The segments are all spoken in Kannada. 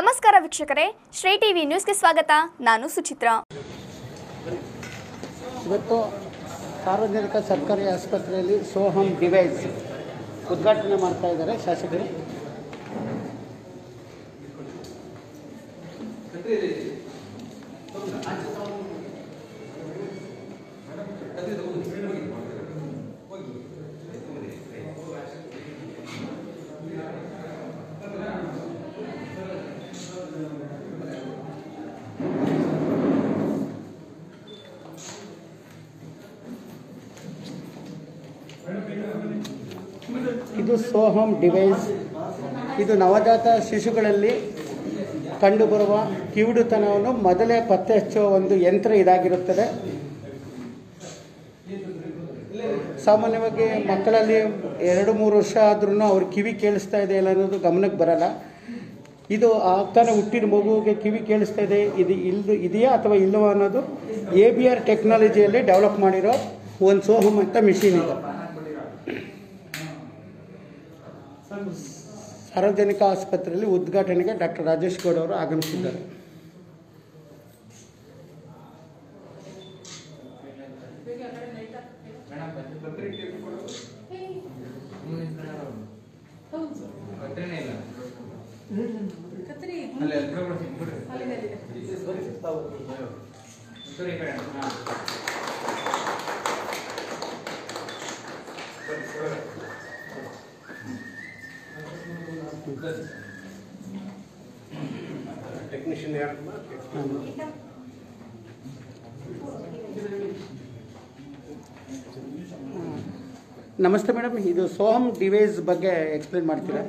ನಮಸ್ಕಾರ ವೀಕ್ಷಕರೇ ಶ್ರೀ ಟಿವಿ ನ್ಯೂಸ್ಗೆ ಸ್ವಾಗತ ನಾನು ಸುಚಿತ್ರಾ ಇವತ್ತು ಸಾರ್ವಜನಿಕ ಸರ್ಕಾರಿ ಆಸ್ಪತ್ರೆಯಲ್ಲಿ ಸೋಹಮ್ ಡಿವೈಸ್ ಉದ್ಘಾಟನೆ ಮಾಡ್ತಾ ಇದ್ದಾರೆ ಶಾಸಕರು ಇದು ಸೋಹಮ್ ಡಿವೈಸ್ ಇದು ನವಜಾತ ಶಿಶುಗಳಲ್ಲಿ ಕಂಡುಬರುವ ಕಿವುಡುತನವನ್ನು ಮೊದಲೇ ಪತ್ತೆ ಹಚ್ಚುವ ಒಂದು ಯಂತ್ರ ಇದಾಗಿರುತ್ತದೆ ಸಾಮಾನ್ಯವಾಗಿ ಮಕ್ಕಳಲ್ಲಿ ಎರಡು ಮೂರು ವರ್ಷ ಆದ್ರೂ ಅವ್ರ ಕಿವಿ ಕೇಳಿಸ್ತಾ ಇದೆ ಇಲ್ಲ ಅನ್ನೋದು ಗಮನಕ್ಕೆ ಬರಲ್ಲ ಇದು ಆಗ್ತಾನೆ ಹುಟ್ಟಿದ ಮಗುವಿಗೆ ಕಿವಿ ಕೇಳಿಸ್ತಾ ಇದೆ ಇದು ಇಲ್ದು ಇದೆಯಾ ಅಥವಾ ಇಲ್ಲವಾ ಅನ್ನೋದು ಎ ಬಿ ಆರ್ ಟೆಕ್ನಾಲಜಿಯಲ್ಲಿ ಡೆವಲಪ್ ಮಾಡಿರೋ ಒಂದು ಸೋಹಮ್ ಅಂತ ಮಿಷಿನ್ ಇದೆ ಸಾರ್ವಜನಿಕ ಆಸ್ಪತ್ರೆಯಲ್ಲಿ ಉದ್ಘಾಟನೆಗೆ ಡಾಕ್ಟರ್ ರಾಜೇಶ್ ಗೌಡ್ ಅವರು ಆಗಮಿಸಿದ್ದಾರೆ ಟೆಕ್ನಿಷಿಯನ್ ಯಾರು ನಮಸ್ತೆ ಮೇಡಮ್ ಇದು ಸೋಹಮ್ ಡಿವೈಸ್ ಬಗ್ಗೆ ಎಕ್ಸ್ಪ್ಲೇನ್ ಮಾಡ್ತೀರಾ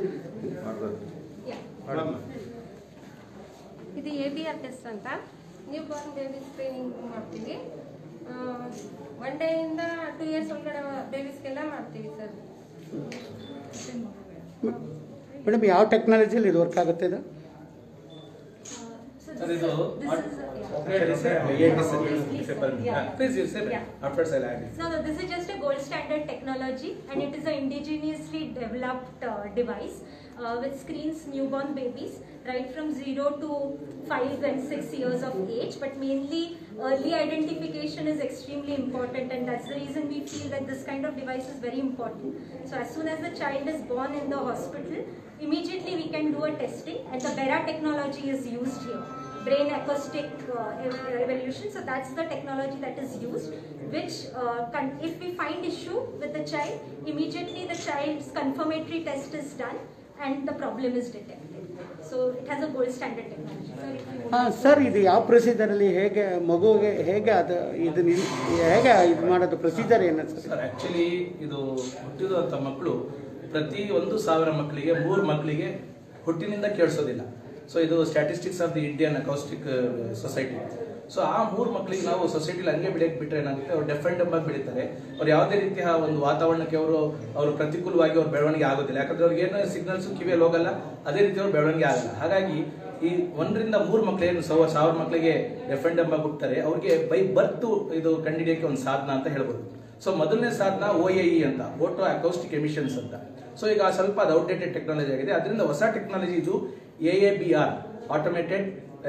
ಇದು ಎ ಬಿ ಆರ್ ಟೆಸ್ಟ್ ಅಂತ ನ್ಯೂ ಬಾರ್ನ್ ಬೇಬಿ ಸ್ಕ್ರೀನಿಂಗ್ ಮಾಡ್ತೀವಿ ಒನ್ ಡೇಯಿಂದ ಟೂ ಇಯರ್ಸ್ ಒಳಗಡೆ ಬೇಬೀಸ್ಗೆಲ್ಲ ಮಾಡ್ತೀವಿ ಸರ್ ಮೇಡಮ್ ಯಾವ ಟೆಕ್ನಾಲಜಿಯಲ್ಲಿ ಇದು ವರ್ಕ್ ಆಗುತ್ತೆ ಇದು ಸರ್ ಇದು ಪ್ಲೀಸ್ ಯು ಸೇ ಆಫ್ಟರ್ ಸೈಲ್ ಆಗಿ So this is just a gold standard technology and it is an indigenously developed uh, device uh, which screens newborn babies right from 0 to 5 and 6 years of age but mainly early identification is extremely important and that's the reason we feel that this kind of device is very important. So as soon as the child is born in the hospital immediately we can do a testing and the Bera technology is used here brain acoustic uh, ev- evolution. So that's the technology that is used, which uh, con- if we find issue with the child, immediately the child's confirmatory test is done and the problem is detected. So it has a gold standard technology. Sir, if you ಹಾಂ ಸರ್ ಇದು ಯಾವ ಪ್ರೊಸೀಜರಲ್ಲಿ ಹೇಗೆ ಮಗುವಿಗೆ ಹೇಗೆ ಅದು ಇದು ನಿಲ್- ಹೇಗೆ ಇದು ಮಾಡೋದು ಪ್ರೊಸೀಜರ್ ಏನು ಸರ್ ಸರ್ ಆಕ್ಚುಲಿ ಇದು ಹುಟ್ಟಿರುವಂಥ ಮಕ್ಕಳು ಪ್ರತಿ ಒಂದು ಸಾವಿರ ಮಕ್ಕಳಿಗೆ ಮೂರು ಮಕ್ಕಳಿಗೆ ಹುಟ್ಟಿನಿಂದ ಕೇಳಿಸೋದಿಲ್ಲ ಸೊ ಇದು statistics of the Indian acoustic society so ಆ ಮೂರು ಮಕ್ಕಳಿಗೆ ನಾವು ಸೊಸೈಟಿಲಿ ಹಂಗೆ ಬೆಳೆಯಕ್ಕೆ ಬಿಟ್ಟರೆ ಏನಾಗುತ್ತೆ ಅವ್ರು ಡೆಫೆಂಡ್ ಆಗಿ ಬೆಳೀತಾರೆ ಅವ್ರು ಯಾವುದೇ ರೀತಿಯ ಒಂದು ವಾತಾವರಣಕ್ಕೆ ಅವರು ಅವರು ಪ್ರತಿಕೂಲವಾಗಿ ಅವ್ರ ಬೆಳವಣಿಗೆ ಆಗೋದಿಲ್ಲ ಯಾಕಂದ್ರೆ ಅವ್ರಿಗೆ ಏನು ಸಿಗ್ನಲ್ಸ್ ಕಿವಿಯಲ್ಲಿ ಹೋಗಲ್ಲ ಅದೇ ರೀತಿ ಅವ್ರ ಬೆಳವಣಿಗೆ ಆಗಲ್ಲ ಹಾಗಾಗಿ ಈ ಒಂದರಿಂದ ಮೂರು ಮಕ್ಕಳು ಏನು ಸಾವಿರ ಸಾವಿರ ಮಕ್ಕಳಿಗೆ ಡೆಫೆಂಡ್ ಎಂಬ ಹುಡ್ತಾರೆ ಅವ್ರಿಗೆ ಬೈ ಬರ್ತ್ ಇದು ಕಂಡುಹಿಡಿಯೋಕೆ ಒಂದು ಸಾಧನ ಅಂತ ಹೇಳ್ಬೋದು ಸೊ ಮೊದಲನೇ ಸಾಧನ ಒ ಎ ಇ ಅಂತ ಓಟೋ ಅಕೌಸ್ಟಿಕ್ ಎಮಿಷನ್ಸ್ ಅಂತ ಸೊ ಈಗ ಸ್ವಲ್ಪ ಅದು ಔಟ್ಡೇಟೆಡ್ ಟೆಕ್ನಾಲಜಿ ಆಗಿದೆ ಅದರಿಂದ ಹೊಸ ಟೆಕ್ನಾಲಜಿ ಇದು A A B R automated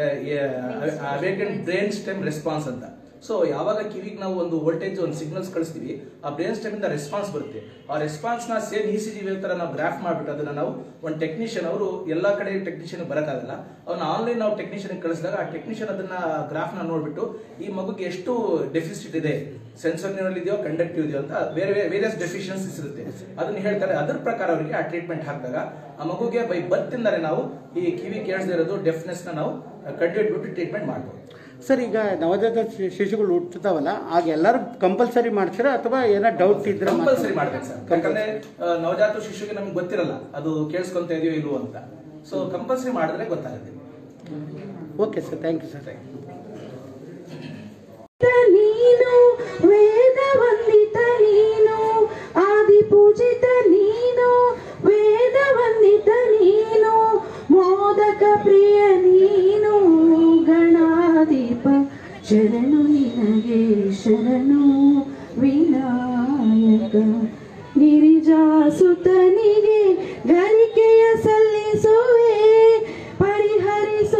awaken brain stem response ಅಂತ ಸೊ ಯಾವಾಗ ಕಿವಿಗೆ ನಾವು ಒಂದು ವೋಲ್ಟೇಜ್ ಒಂದು ಸಿಗ್ನಲ್ಸ್ ಕಳಿಸ್ತೀವಿ ಆ ಬ್ರೈನ್ ಸ್ಟೆಮ್ ಇಂದ ರೆಸ್ಪಾನ್ಸ್ ಬರುತ್ತೆ ಆ ರೆಸ್ಪಾನ್ಸ್ ನ same E C G wave ತರ ನಾವು ಗ್ರಾಫ್ ಮಾಡ್ಬಿಟ್ಟು ಅದನ್ನ ನಾವು ಒಂದು ಟೆಕ್ನಿಷಿಯನ್ ಅವರು ಎಲ್ಲಾ ಕಡೆ ಟೆಕ್ನಿಷಿಯನ್ ಬರಕ್ಕಾಗಲ್ಲ ಅವ್ನ ಆನ್ಲೈನ್ ನಾವು ಟೆಕ್ನಿಷಿಯನ್ ಕಳಿಸಿದಾಗ ಆ ಟೆಕ್ನಿಷಿಯನ್ ಅದನ್ನ ಗ್ರಾಫ್ ನ ನೋಡ್ಬಿಟ್ಟು ಈ ಮಗುಗೆ ಎಷ್ಟು ಡೆಫಿಸಿಟ್ ಇದೆ ಸೆನ್ಸರ್ ಇದೆಯೋ ಕಂಡಕ್ಟಿವ್ ಇದೆಯೋ ಅಂತ ಬೇರೆ ವೇರಿಯಸ್ ಡೆಫಿಷಿಯನ್ಸೀಸ್ ಇರುತ್ತೆ ಅದನ್ನ ಹೇಳ್ತಾರೆ ಅದ್ರ ಪ್ರಕಾರ ಅವರಿಗೆ ಆ ಟ್ರೀಟ್ಮೆಂಟ್ ಹಾಕಿದಾಗ ಆ ಮಗುಗೆ ಬೈ ಬರ್ತ್ ಇಂದಾನೆ ನಾವು ಈ ಕಿವಿ ಕೇಳಿಸದೇ ಇರೋದು ಡೆಫ್ನೆಸ್ ನ ನಾವು ಕಂಡುಹಿಡ್ಬಿಟ್ಟು ಟ್ರೀಟ್ಮೆಂಟ್ ಮಾಡ್ಬೋದು ಸರ್ ಈಗ ನವಜಾತ ಶಿ- ಶಿಶುಗಳು ಹುಟ್ಟುತ್ತಾವಲ್ಲ ಆಗ ಎಲ್ಲರೂ ಕಂಪಲ್ಸರಿ ಮಾಡ್ತೀರಾ ಅಥವಾ ಏನೋ ಡೌಟ್ ಇದ್ರೆ ಮಾತ್ರ? ಕಂಪಲ್ಸರಿ ಮಾಡ್ಬೇಕು ಸರ್ ಯಾಕಂದ್ರೆ ಆ, ನವಜಾತ ಶಿಶುಗೆ ನಮ್ಗೆ ಗೊತ್ತಿರಲ್ಲ ಅದು ಕೇಳಿಸ್ಕೊಂತ ಇದೆಯೋ ಇಲ್ವೋ ಅಂತ ಸೊ ಕಂಪಲ್ಸರಿ ಮಾಡಿದ್ರೆ ಗೊತ್ತಾಗುತ್ತೆ okay sir thank you sir ನೀನು ವೇದ ವಂದಿತ ನೀನು ಆದಿ ಪೂಜಿತ ನೀನು ವೇದ ವಂದಿತ ನೀನು ಮೋದಕ ಪ್ರಿಯ ನೀನು ಗಣಾದೀಪ ಶರಣು ನಿನಗೆ ಶರಣು ವಿನಾಯಕ ಗಿರಿಜಾಸುತನಿಗೆ ಗರಿಕೆಯ ಸಲ್ಲಿಸುವೆ ಪರಿಹರಿಸ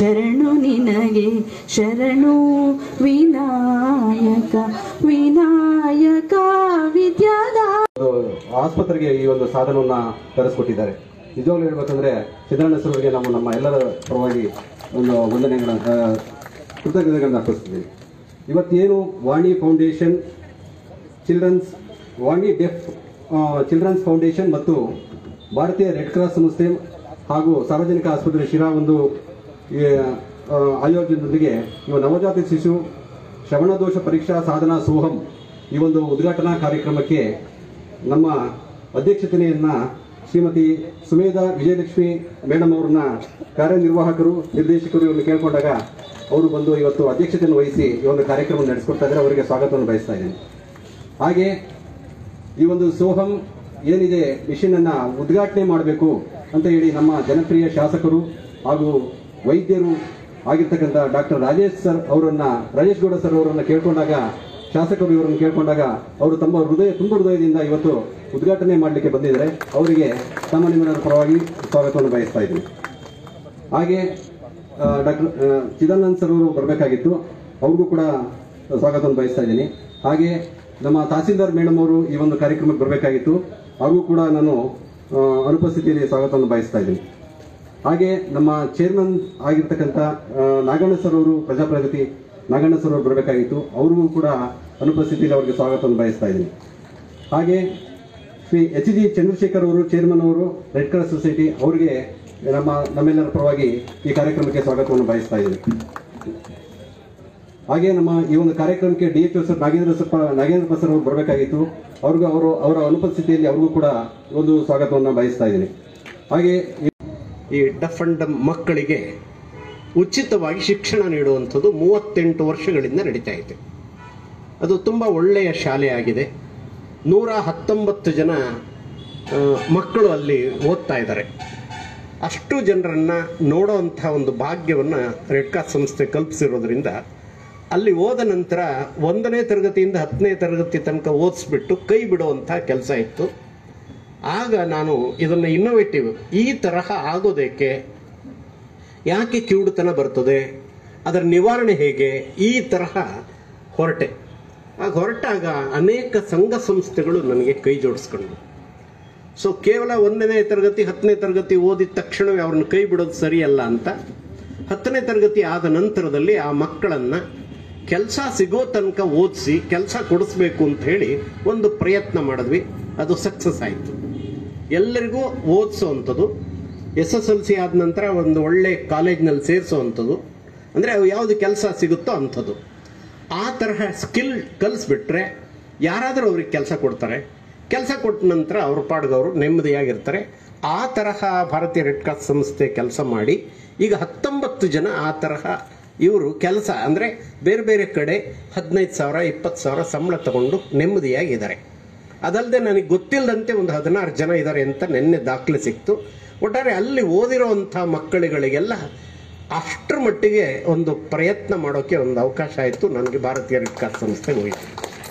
ಶರಣು ನಿನಗೆ ಶರಣು ವಿನಾಯಕ ವಿನಾಯಕ ವಿದ್ಯಾದ ಒಂದು ಆಸ್ಪತ್ರೆಗೆ ಈ ಒಂದು ಸಾಧನವನ್ನ ತರಿಸ್ಕೊಟ್ಟಿದ್ದಾರೆ ನಿಜವಾಗ್ಲೂ ಹೇಳ್ಬೇಕಂದ್ರೆ ಸಿದ್ದರಾಮಯ್ಯ ಅವರಿಗೆ ನಾವು ನಮ್ಮ ಎಲ್ಲರ ಪರವಾಗಿ ಒಂದು ವಂದನೆಗಳನ್ನ ಆ, ಕೃತಜ್ಞತೆಗಳನ್ನ ಅರ್ಪಿಸ್ತೀವಿ ಇವತ್ತೇನು Vani foundation children's Vani deaf children's foundation ಮತ್ತು ಭಾರತೀಯ ರೆಡ್ ಕ್ರಾಸ್ ಸಂಸ್ಥೆ ಹಾಗೂ ಸಾರ್ವಜನಿಕ ಆಸ್ಪತ್ರೆ ಶಿರಾ ಒಂದು ಈ, ಆ, ಆಯೋಜನದೊಂದಿಗೆ ಇವ ನವಜಾತ ಶಿಶು ಶ್ರವಣದೋಷ ಪರೀಕ್ಷಾ ಸಾಧನಾ ಸೋಹಂ ಈ ಒಂದು ಉದ್ಘಾಟನಾ ಕಾರ್ಯಕ್ರಮಕ್ಕೆ ನಮ್ಮ ಅಧ್ಯಕ್ಷತೆಯನ್ನ ಶ್ರೀಮತಿ ಸುಮೇಧಾ ವಿಜಯಲಕ್ಷ್ಮಿ ಮೇಡಮ್ ಅವ್ರನ್ನ ಕಾರ್ಯನಿರ್ವಾಹಕರು ನಿರ್ದೇಶಕರು ಇವ್ರನ್ನ ಕೇಳ್ಕೊಂಡಾಗ ಅವರು ಬಂದು ಇವತ್ತು ಅಧ್ಯಕ್ಷತೆಯನ್ನು ವಹಿಸಿ ಈ ಒಂದು ಕಾರ್ಯಕ್ರಮ ನಡೆಸ್ಕೊಡ್ತಾ ಇದ್ದಾರೆ ಅವರಿಗೆ ಸ್ವಾಗತವನ್ನು ಬಯಸ್ತಾ ಇದ್ದೇನೆ ಹಾಗೆ ಈ ಒಂದು ಸೋಹಂ ಏನಿದೆ ಮಿಷನ್ ಅನ್ನ ಉದ್ಘಾಟನೆ ಮಾಡಬೇಕು ಅಂತ ಹೇಳಿ ನಮ್ಮ ಜನಪ್ರಿಯ ಶಾಸಕರು ಹಾಗೂ ವೈದ್ಯರು ಆಗಿರ್ತಕ್ಕಂಥ ಡಾಕ್ಟರ್ ರಾಜೇಶ್ ಸರ್ ಅವರನ್ನ ರಾಜೇಶ್ ಗೌಡ ಸರ್ ಅವರನ್ನ ಕೇಳ್ಕೊಂಡಾಗ ಶಾಸಕರು ಇವರನ್ನು ಕೇಳ್ಕೊಂಡಾಗ ಅವರು ತಮ್ಮ ಹೃದಯ ತುಂಬ ಹೃದಯದಿಂದ ಇವತ್ತು ಉದ್ಘಾಟನೆ ಮಾಡಲಿಕ್ಕೆ ಬಂದಿದ್ದಾರೆ ಅವರಿಗೆ ತಮ್ಮ ನಿಮ್ಮೆಲ್ಲರ ಪರವಾಗಿ ಸ್ವಾಗತವನ್ನು ಬಯಸ್ತಾ ಇದ್ದೀನಿ ಹಾಗೆ ಡಾಕ್ಟರ್ ಚಿದಾನಂದ್ ಸರ್ ಅವರು ಬರಬೇಕಾಗಿತ್ತು ಅವ್ರಿಗೂ ಕೂಡ ಸ್ವಾಗತವನ್ನು ಬಯಸ್ತಾ ಇದ್ದೀನಿ ಹಾಗೆ ನಮ್ಮ ತಹಸೀಲ್ದಾರ್ ಮೇಡಮ್ ಅವರು ಈ ಒಂದು ಕಾರ್ಯಕ್ರಮಕ್ಕೆ ಬರಬೇಕಾಗಿತ್ತು ಅವ್ರಿಗೂ ಕೂಡ ನಾನು ಆ, ಅನುಪಸ್ಥಿತಿಯಲ್ಲಿ ಸ್ವಾಗತವನ್ನು ಬಯಸ್ತಾ ಇದ್ದೀನಿ ಹಾಗೆ ನಮ್ಮ ಚೇರ್ಮನ್ ಆಗಿರ್ತಕ್ಕಂಥ ಆ, ನಾಗಣ್ಣ ಸರ್ ಅವರು ಪ್ರಜಾಪ್ರಗತಿ ನಾಗಣ್ಣ ಸರ್ ಅವರು ಬರಬೇಕಾಗಿತ್ತು ಅವ್ರಿಗೂ ಕೂಡ ಅನುಪಸ್ಥಿತಿಯಲ್ಲಿ ಅವರಿಗೆ ಸ್ವಾಗತವನ್ನು ಬಯಸ್ತಾ ಇದ್ದೀನಿ ಹಾಗೆ ಶ್ರೀ ಎಚ್ ಜಿ ಚಂದ್ರಶೇಖರ್ ಅವರು ಚೇರ್ಮನ್ ಅವರು ರೆಡ್ ಕ್ರಾಸ್ ಸೊಸೈಟಿ ಅವರಿಗೆ ನಮ್ಮ ನಮ್ಮೆಲ್ಲರ ಪರವಾಗಿ ಈ ಕಾರ್ಯಕ್ರಮಕ್ಕೆ ಸ್ವಾಗತವನ್ನು ಬಯಸ್ತಾ ಇದ್ದೀನಿ ಹಾಗೆ ನಮ್ಮ ಈ ಒಂದು ಕಾರ್ಯಕ್ರಮಕ್ಕೆ D H sir Nagendra sir Nagendra sir ಅವರು ಬರಬೇಕಾಗಿತ್ತು ಅವ್ರಿಗೂ ಅವರು ಅವರ ಅನುಪಸ್ಥಿತಿಯಲ್ಲಿ ಅವ್ರಿಗೂ ಕೂಡ ಒಂದು ಸ್ವಾಗತವನ್ನು ಬಯಸ್ತಾ ಇದ್ದೀನಿ ಹಾಗೆ ಈ ಡಫ್ ಅಂಡ್ ಡಮ್ ಮಕ್ಕಳಿಗೆ ಉಚಿತವಾಗಿ ಶಿಕ್ಷಣ ನೀಡುವಂಥದ್ದು ಮೂವತ್ತೆಂಟು ವರ್ಷಗಳಿಂದ ನಡೀತಾ ಇದೆ ಅದು ತುಂಬ ಒಳ್ಳೆಯ ಶಾಲೆ ಆಗಿದೆ ನೂರ ಹತ್ತೊಂಬತ್ತು ಜನ ಆ, ಮಕ್ಕಳು ಅಲ್ಲಿ ಓದ್ತಾ ಇದ್ದಾರೆ ಅಷ್ಟು ಜನರನ್ನು ನೋಡೋವಂಥ ಒಂದು ಭಾಗ್ಯವನ್ನು ರೆಡ್ ಕ್ರಾಸ್ ಸಂಸ್ಥೆ ಕಲ್ಪಿಸಿರೋದ್ರಿಂದ ಅಲ್ಲಿ ಹೋದ ನಂತರ ಒಂದನೇ ತರಗತಿಯಿಂದ ಹತ್ತನೇ ತರಗತಿ ತನಕ ಓದಿಸ್ಬಿಟ್ಟು ಕೈ ಬಿಡುವಂಥ ಕೆಲಸ ಇತ್ತು ಆಗ ನಾನು ಇದನ್ನು ಇನ್ನೋವೇಟಿವ್ ಈ ತರಹ ಆಗೋದಕ್ಕೆ ಯಾಕೆ ಕಿವುಡುತನ ಬರ್ತದೆ ಅದರ ನಿವಾರಣೆ ಹೇಗೆ ಈ ತರಹ ಹೊರಟೆ ಆಗ ಹೊರಟಾಗ ಅನೇಕ ಸಂಘ ಸಂಸ್ಥೆಗಳು ನನಗೆ ಕೈ ಜೋಡಿಸ್ಕೊಂಡು ಸೊ ಕೇವಲ ಒಂದನೇ ತರಗತಿ ಹತ್ತನೇ ತರಗತಿ ಓದಿದ ತಕ್ಷಣವೇ ಅವ್ರನ್ನ ಕೈ ಬಿಡೋದು ಸರಿಯಲ್ಲ ಅಂತ ಹತ್ತನೇ ತರಗತಿ ಆದ ನಂತರದಲ್ಲಿ ಆ ಮಕ್ಕಳನ್ನ ಕೆಲಸ ಸಿಗೋ ತನಕ ಓದಿಸಿ ಕೆಲಸ ಕೊಡಿಸ್ಬೇಕು ಅಂತ ಹೇಳಿ ಒಂದು ಪ್ರಯತ್ನ ಮಾಡಿದ್ವಿ ಅದು ಸಕ್ಸಸ್ ಆಯಿತು ಎಲ್ಲರಿಗೂ ಓದಿಸೋವಂಥದ್ದು ಎಸ್ ಎಸ್ ಎಲ್ ಸಿ ಆದ ನಂತರ ಒಂದು ಒಳ್ಳೆ ಕಾಲೇಜ್ನಲ್ಲಿ ಸೇರಿಸೋವಂಥದ್ದು ಅಂದರೆ ಅವು ಯಾವುದು ಕೆಲಸ ಸಿಗುತ್ತೋ ಅಂಥದ್ದು ಆ ತರಹ ಸ್ಕಿಲ್ ಕಲಿಸ್ಬಿಟ್ರೆ ಯಾರಾದರೂ ಅವ್ರಿಗೆ ಕೆಲಸ ಕೊಡ್ತಾರೆ ಕೆಲಸ ಕೊಟ್ಟ ನಂತರ ಅವ್ರ ಪಾಡ್ಗವರು ನೆಮ್ಮದಿಯಾಗಿರ್ತಾರೆ ಆ ತರಹ ಭಾರತೀಯ ರೆಡ್ ಕ್ರಾಸ್ ಸಂಸ್ಥೆ ಕೆಲಸ ಮಾಡಿ ಈಗ ಹತ್ತೊಂಬತ್ತು ಜನ ಆ ತರಹ ಇವರು ಕೆಲಸ ಅಂದರೆ ಬೇರೆ ಬೇರೆ ಕಡೆ ಹದಿನೈದು ಸಾವಿರ ಇಪ್ಪತ್ತು ಸಾವಿರ ಸಂಬಳ ತಗೊಂಡು ನೆಮ್ಮದಿಯಾಗಿದ್ದಾರೆ ಅದಲ್ಲದೆ ನನಗೆ ಗೊತ್ತಿಲ್ಲದಂತೆ ಒಂದು ಹದಿನಾರು ಜನ ಇದ್ದಾರೆ ಅಂತ ನಿನ್ನೆ ದಾಖಲೆ ಸಿಕ್ತು ಒಟ್ಟಾರೆ ಅಲ್ಲಿ ಓದಿರೋವಂಥ ಮಕ್ಕಳುಗಳಿಗೆಲ್ಲ ಅಷ್ಟರ ಮಟ್ಟಿಗೆ ಒಂದು ಪ್ರಯತ್ನ ಮಾಡೋಕ್ಕೆ ಒಂದು ಅವಕಾಶ ಆಯಿತು ನನಗೆ ಭಾರತೀಯ ರೆಡ್ ಕ್ರಾಸ್ ಸಂಸ್ಥೆ ಹೋಯಿತು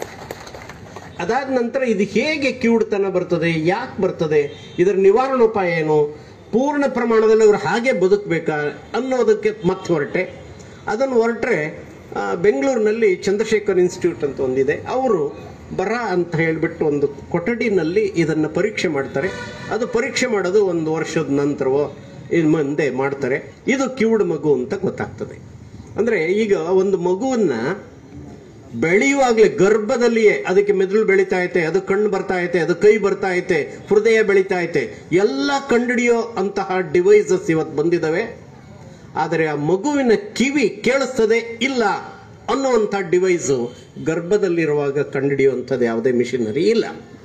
ಅದಾದ ನಂತರ ಇದು ಹೇಗೆ ಕಿವುಡುತನ ಬರ್ತದೆ ಯಾಕೆ ಬರ್ತದೆ ಇದರ ನಿವಾರಣೋಪಾಯ ಏನು ಪೂರ್ಣ ಪ್ರಮಾಣದಲ್ಲಿ ಅವರು ಹಾಗೆ ಬದುಕಬೇಕಾ ಅನ್ನೋದಕ್ಕೆ ಮತ್ತೆ ಹೊರಟೆ ಅದನ್ನು ಹೊರಟ್ರೆ ಆ, ಬೆಂಗಳೂರಿನಲ್ಲಿ ಚಂದ್ರಶೇಖರ್ ಇನ್ಸ್ಟಿಟ್ಯೂಟ್ ಅಂತ ಒಂದಿದೆ ಅವರು ಬರ ಅಂತ ಹೇಳಿಬಿಟ್ಟು ಒಂದು ಕೊಠಡಿನಲ್ಲಿ ಇದನ್ನು ಪರೀಕ್ಷೆ ಮಾಡ್ತಾರೆ ಅದು ಪರೀಕ್ಷೆ ಮಾಡೋದು ಒಂದು ವರ್ಷದ ನಂತರವೋ ಇನ್ ಮುಂದೆ ಮಾಡ್ತಾರೆ ಇದು ಕಿವುಡು ಮಗು ಅಂತ ಗೊತ್ತಾಗ್ತದೆ ಅಂದ್ರೆ ಈಗ ಒಂದು ಮಗುವನ್ನ ಬೆಳೆಯುವಾಗಲೇ ಗರ್ಭದಲ್ಲಿಯೇ ಅದಕ್ಕೆ ಮೆದುಳು ಬೆಳೀತಾ ಐತೆ ಅದು ಕಣ್ಣು ಬರ್ತಾ ಐತೆ ಅದು ಕೈ ಬರ್ತಾ ಐತೆ ಹೃದಯ ಬೆಳೀತಾ ಐತೆ ಎಲ್ಲ ಕಂಡುಹಿಡಿಯೋ ಅಂತಹ ಡಿವೈಸಸ್ ಇವತ್ತು ಬಂದಿದ್ದಾವೆ ಆದರೆ ಆ ಮಗುವಿನ ಕಿವಿ ಕೇಳಿಸ್ತದೆ ಇಲ್ಲ ಅನ್ನುವಂಥ ಡಿವೈಸು ಗರ್ಭದಲ್ಲಿರುವಾಗ ಕಂಡುಹಿಡಿಯುವಂಥದ್ದು ಯಾವುದೇ ಮಿಷಿನರಿ ಇಲ್ಲ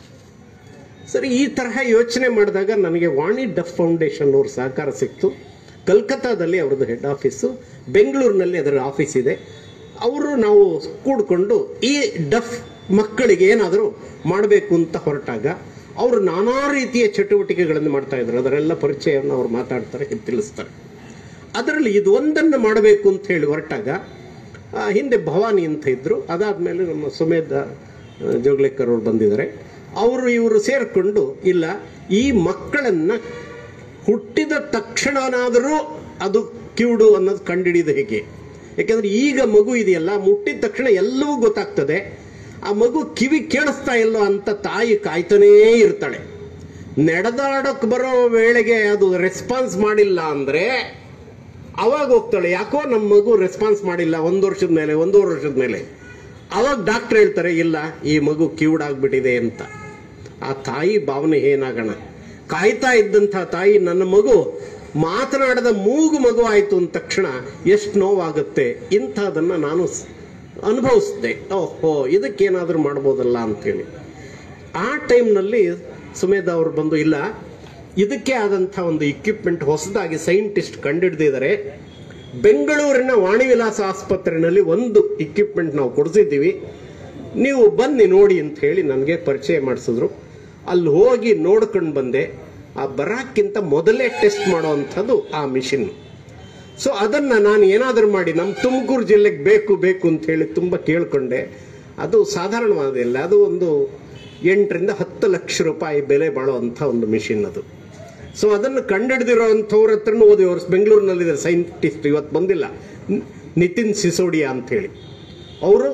ಸರಿ ಈ ತರಹ ಯೋಚನೆ ಮಾಡಿದಾಗ ನನಗೆ ವಾಣಿ ಡಫ್ ಫೌಂಡೇಶನ್ ಅವ್ರ ಸಹಕಾರ ಸಿಕ್ತು ಕಲ್ಕತ್ತಾದಲ್ಲಿ ಅವ್ರದ್ದು ಹೆಡ್ ಆಫೀಸು ಬೆಂಗಳೂರಿನಲ್ಲಿ ಅದರ ಆಫೀಸ್ ಇದೆ ಅವರು ನಾವು ಕೂಡಿಕೊಂಡು ಈ ಡಫ್ ಮಕ್ಕಳಿಗೆ ಏನಾದರೂ ಮಾಡಬೇಕು ಅಂತ ಹೊರಟಾಗ ಅವರು ನಾನಾ ರೀತಿಯ ಚಟುವಟಿಕೆಗಳನ್ನು ಮಾಡ್ತಾ ಇದ್ರು ಅದರೆಲ್ಲ ಪರಿಚಯವನ್ನು ಅವ್ರು ಮಾತಾಡ್ತಾರೆ ತಿಳಿಸ್ತಾರೆ ಅದರಲ್ಲಿ ಇದು ಒಂದನ್ನು ಮಾಡಬೇಕು ಅಂತ ಹೇಳಿ ಹೊರಟಾಗ ಆ, ಹಿಂದೆ ಭವಾನಿ ಅಂತ ಇದ್ರು ಅದಾದ್ಮೇಲೆ ನಮ್ಮ ಸುಮೇಧ ಆ, ಜೋಗ್ಲೇಕರ್ ಅವರು ಬಂದಿದ್ದಾರೆ ಅವರು ಇವರು ಸೇರಿಕೊಂಡು ಇಲ್ಲ ಈ ಮಕ್ಕಳನ್ನ ಹುಟ್ಟಿದ ತಕ್ಷಣನಾದರೂ ಅದು ಕಿವುಡು ಅನ್ನೋದು ಕಂಡಿಡಿಯೋದು ಹೇಗೆ ಯಾಕಂದ್ರೆ ಈಗ ಮಗು ಇದೆಯಲ್ಲ ಮುಟ್ಟಿದ ತಕ್ಷಣ ಎಲ್ಲವೂ ಗೊತ್ತಾಗ್ತದೆ ಆ ಮಗು ಕಿವಿ ಕೇಳಿಸ್ತಾ ಇಲ್ಲೋ ಅಂತ ತಾಯಿ ಕಾಯ್ತಾನೇ ಇರ್ತಾಳೆ ನಡೆದಾಡಕ್ ಬರೋ ವೇಳೆಗೆ ಅದು ರೆಸ್ಪಾನ್ಸ್ ಮಾಡಿಲ್ಲ ಅಂದ್ರೆ ಅವಾಗ ಹೋಗ್ತಾಳೆ ಯಾಕೋ ನಮ್ಮ ಮಗು ರೆಸ್ಪಾನ್ಸ್ ಮಾಡಿಲ್ಲ ಒಂದು ವರ್ಷದ ಮೇಲೆ ಒಂದೂವರೆ ವರ್ಷದ ಮೇಲೆ ಅವಾಗ ಡಾಕ್ಟರ್ ಹೇಳ್ತಾರೆ ಇಲ್ಲ ಈ ಮಗು ಕಿವುಡಾಗ್ಬಿಟ್ಟಿದೆ ಅಂತ ಆ ತಾಯಿ ಭಾವನೆ ಏನಾಗೋಣ ಕಾಯ್ತಾ ಇದ್ದಂಥ ತಾಯಿ ನನ್ನ ಮಗು ಮಾತನಾಡದ ಮೂಗು ಮಗು ಆಯ್ತು ಅಂದ ತಕ್ಷಣ ಎಷ್ಟು ನೋವಾಗುತ್ತೆ ಇಂಥದನ್ನ ನಾನು ಸ್- ಅನುಭವಿಸಿದೆ ಓಹೋ ಇದಕ್ಕೇನಾದ್ರೂ ಮಾಡ್ಬೋದಲ್ಲ ಅಂತೇಳಿ ಆ ಟೈಮ್ನಲ್ಲಿ ಸುಮೇಧ ಅವರು ಬಂದು ಇಲ್ಲ ಇದಕ್ಕೆ ಆದಂಥ ಒಂದು ಇಕ್ವಿಪ್ಮೆಂಟ್ ಹೊಸದಾಗಿ ಸೈಂಟಿಸ್ಟ್ ಕಂಡುಹಿಡಿದಿದ್ದಾರೆ ಬೆಂಗಳೂರಿನ ವಾಣಿವಿಲಾಸ ಆಸ್ಪತ್ರೆಯಲ್ಲಿ ಒಂದು ಇಕ್ವಿಪ್ಮೆಂಟ್ ನಾವು ಕೊಡಿಸಿದ್ದೀವಿ ನೀವು ಬನ್ನಿ ನೋಡಿ ಅಂತ ಹೇಳಿ ನನಗೆ ಪರಿಚಯ ಮಾಡಿಸಿದ್ರು ಅಲ್ಲಿ ಹೋಗಿ ನೋಡ್ಕೊಂಡು ಬಂದೆ ಆ ಬರಾಕ್ಕಿಂತ ಮೊದಲೇ ಟೆಸ್ಟ್ ಮಾಡುವಂಥದ್ದು ಆ ಮಿಷಿನ್ ಸೊ ಅದನ್ನ ನಾನು ಏನಾದರೂ ಮಾಡಿ ನಮ್ಮ ತುಮಕೂರು ಜಿಲ್ಲೆಗೆ ಬೇಕು ಬೇಕು ಅಂತ ಹೇಳಿ ತುಂಬ ಕೇಳ್ಕೊಂಡೆ ಅದು ಸಾಧಾರಣವಾದಿಲ್ಲ ಅದು ಒಂದು ಎಂಟರಿಂದ ಹತ್ತು ಲಕ್ಷ ರೂಪಾಯಿ ಬೆಲೆ ಬಾಳುವಂಥ ಒಂದು ಮಿಷಿನ್ ಅದು ಸೊ ಅದನ್ನು ಕಂಡುಹಿಡಿದಿರೋ ಅಂಥವ್ರ ಹತ್ರನೂ ಓದಿ ಅವ್ರು ಬೆಂಗಳೂರಿನಲ್ಲಿದ್ದಾರೆ ಸೈಂಟಿಸ್ಟ್ ಇವತ್ತು ಬಂದಿಲ್ಲ ನಿ- ನಿತಿನ್ ಸಿಸೋಡಿಯಾ ಅಂತೇಳಿ ಅವರು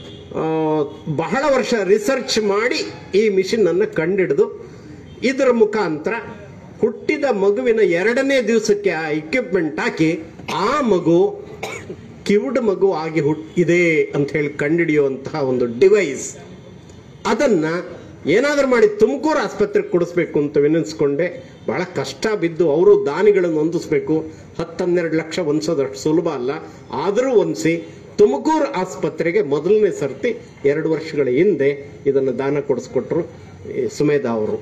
ಬಹಳ ವರ್ಷ ರಿಸರ್ಚ್ ಮಾಡಿ ಈ ಮಿಷಿನ್ ಅನ್ನು ಕಂಡಿಡಿದು ಇದರ ಮುಖಾಂತರ ಹುಟ್ಟಿದ ಮಗುವಿನ ಎರಡನೇ ದಿವಸಕ್ಕೆ ಆ ಇಕ್ವಿಪ್ಮೆಂಟ್ ಹಾಕಿ ಆ ಮಗು ಕಿವುಡ ಮಗು ಆಗಿ ಹುಟ್ ಇದೆ ಅಂತ ಹೇಳಿ ಕಂಡುಹಿಡಿಯುವಂತಹ ಒಂದು ಡಿವೈಸ್ ಅದನ್ನ ಏನಾದರೂ ಮಾಡಿ ತುಮಕೂರು ಆಸ್ಪತ್ರೆಗೆ ಕೊಡಿಸ್ಬೇಕು ಅಂತ ವಿನಿಸ್ಕೊಂಡೆ ಬಹಳ ಕಷ್ಟ ಬಿದ್ದು ಅವರು ದಾನಿಗಳನ್ನು ಹೊಂದಿಸ್ಬೇಕು ಹತ್ತನ್ನೆರಡು ಲಕ್ಷ ಹೊಂದಿಸೋದಷ್ಟು ಸುಲಭ ಅಲ್ಲ ಆದರೂ ಹೊಂದಿಸಿ ತುಮಕೂರು ಆಸ್ಪತ್ರೆಗೆ ಮೊದಲನೇ ಸರ್ತಿ ಎರಡು ವರ್ಷಗಳ ಹಿಂದೆ ಇದನ್ನು ದಾನ ಕೊಡಿಸ್ಕೊಟ್ರು ಈ ಸುಮೇಧಾ ಅವರು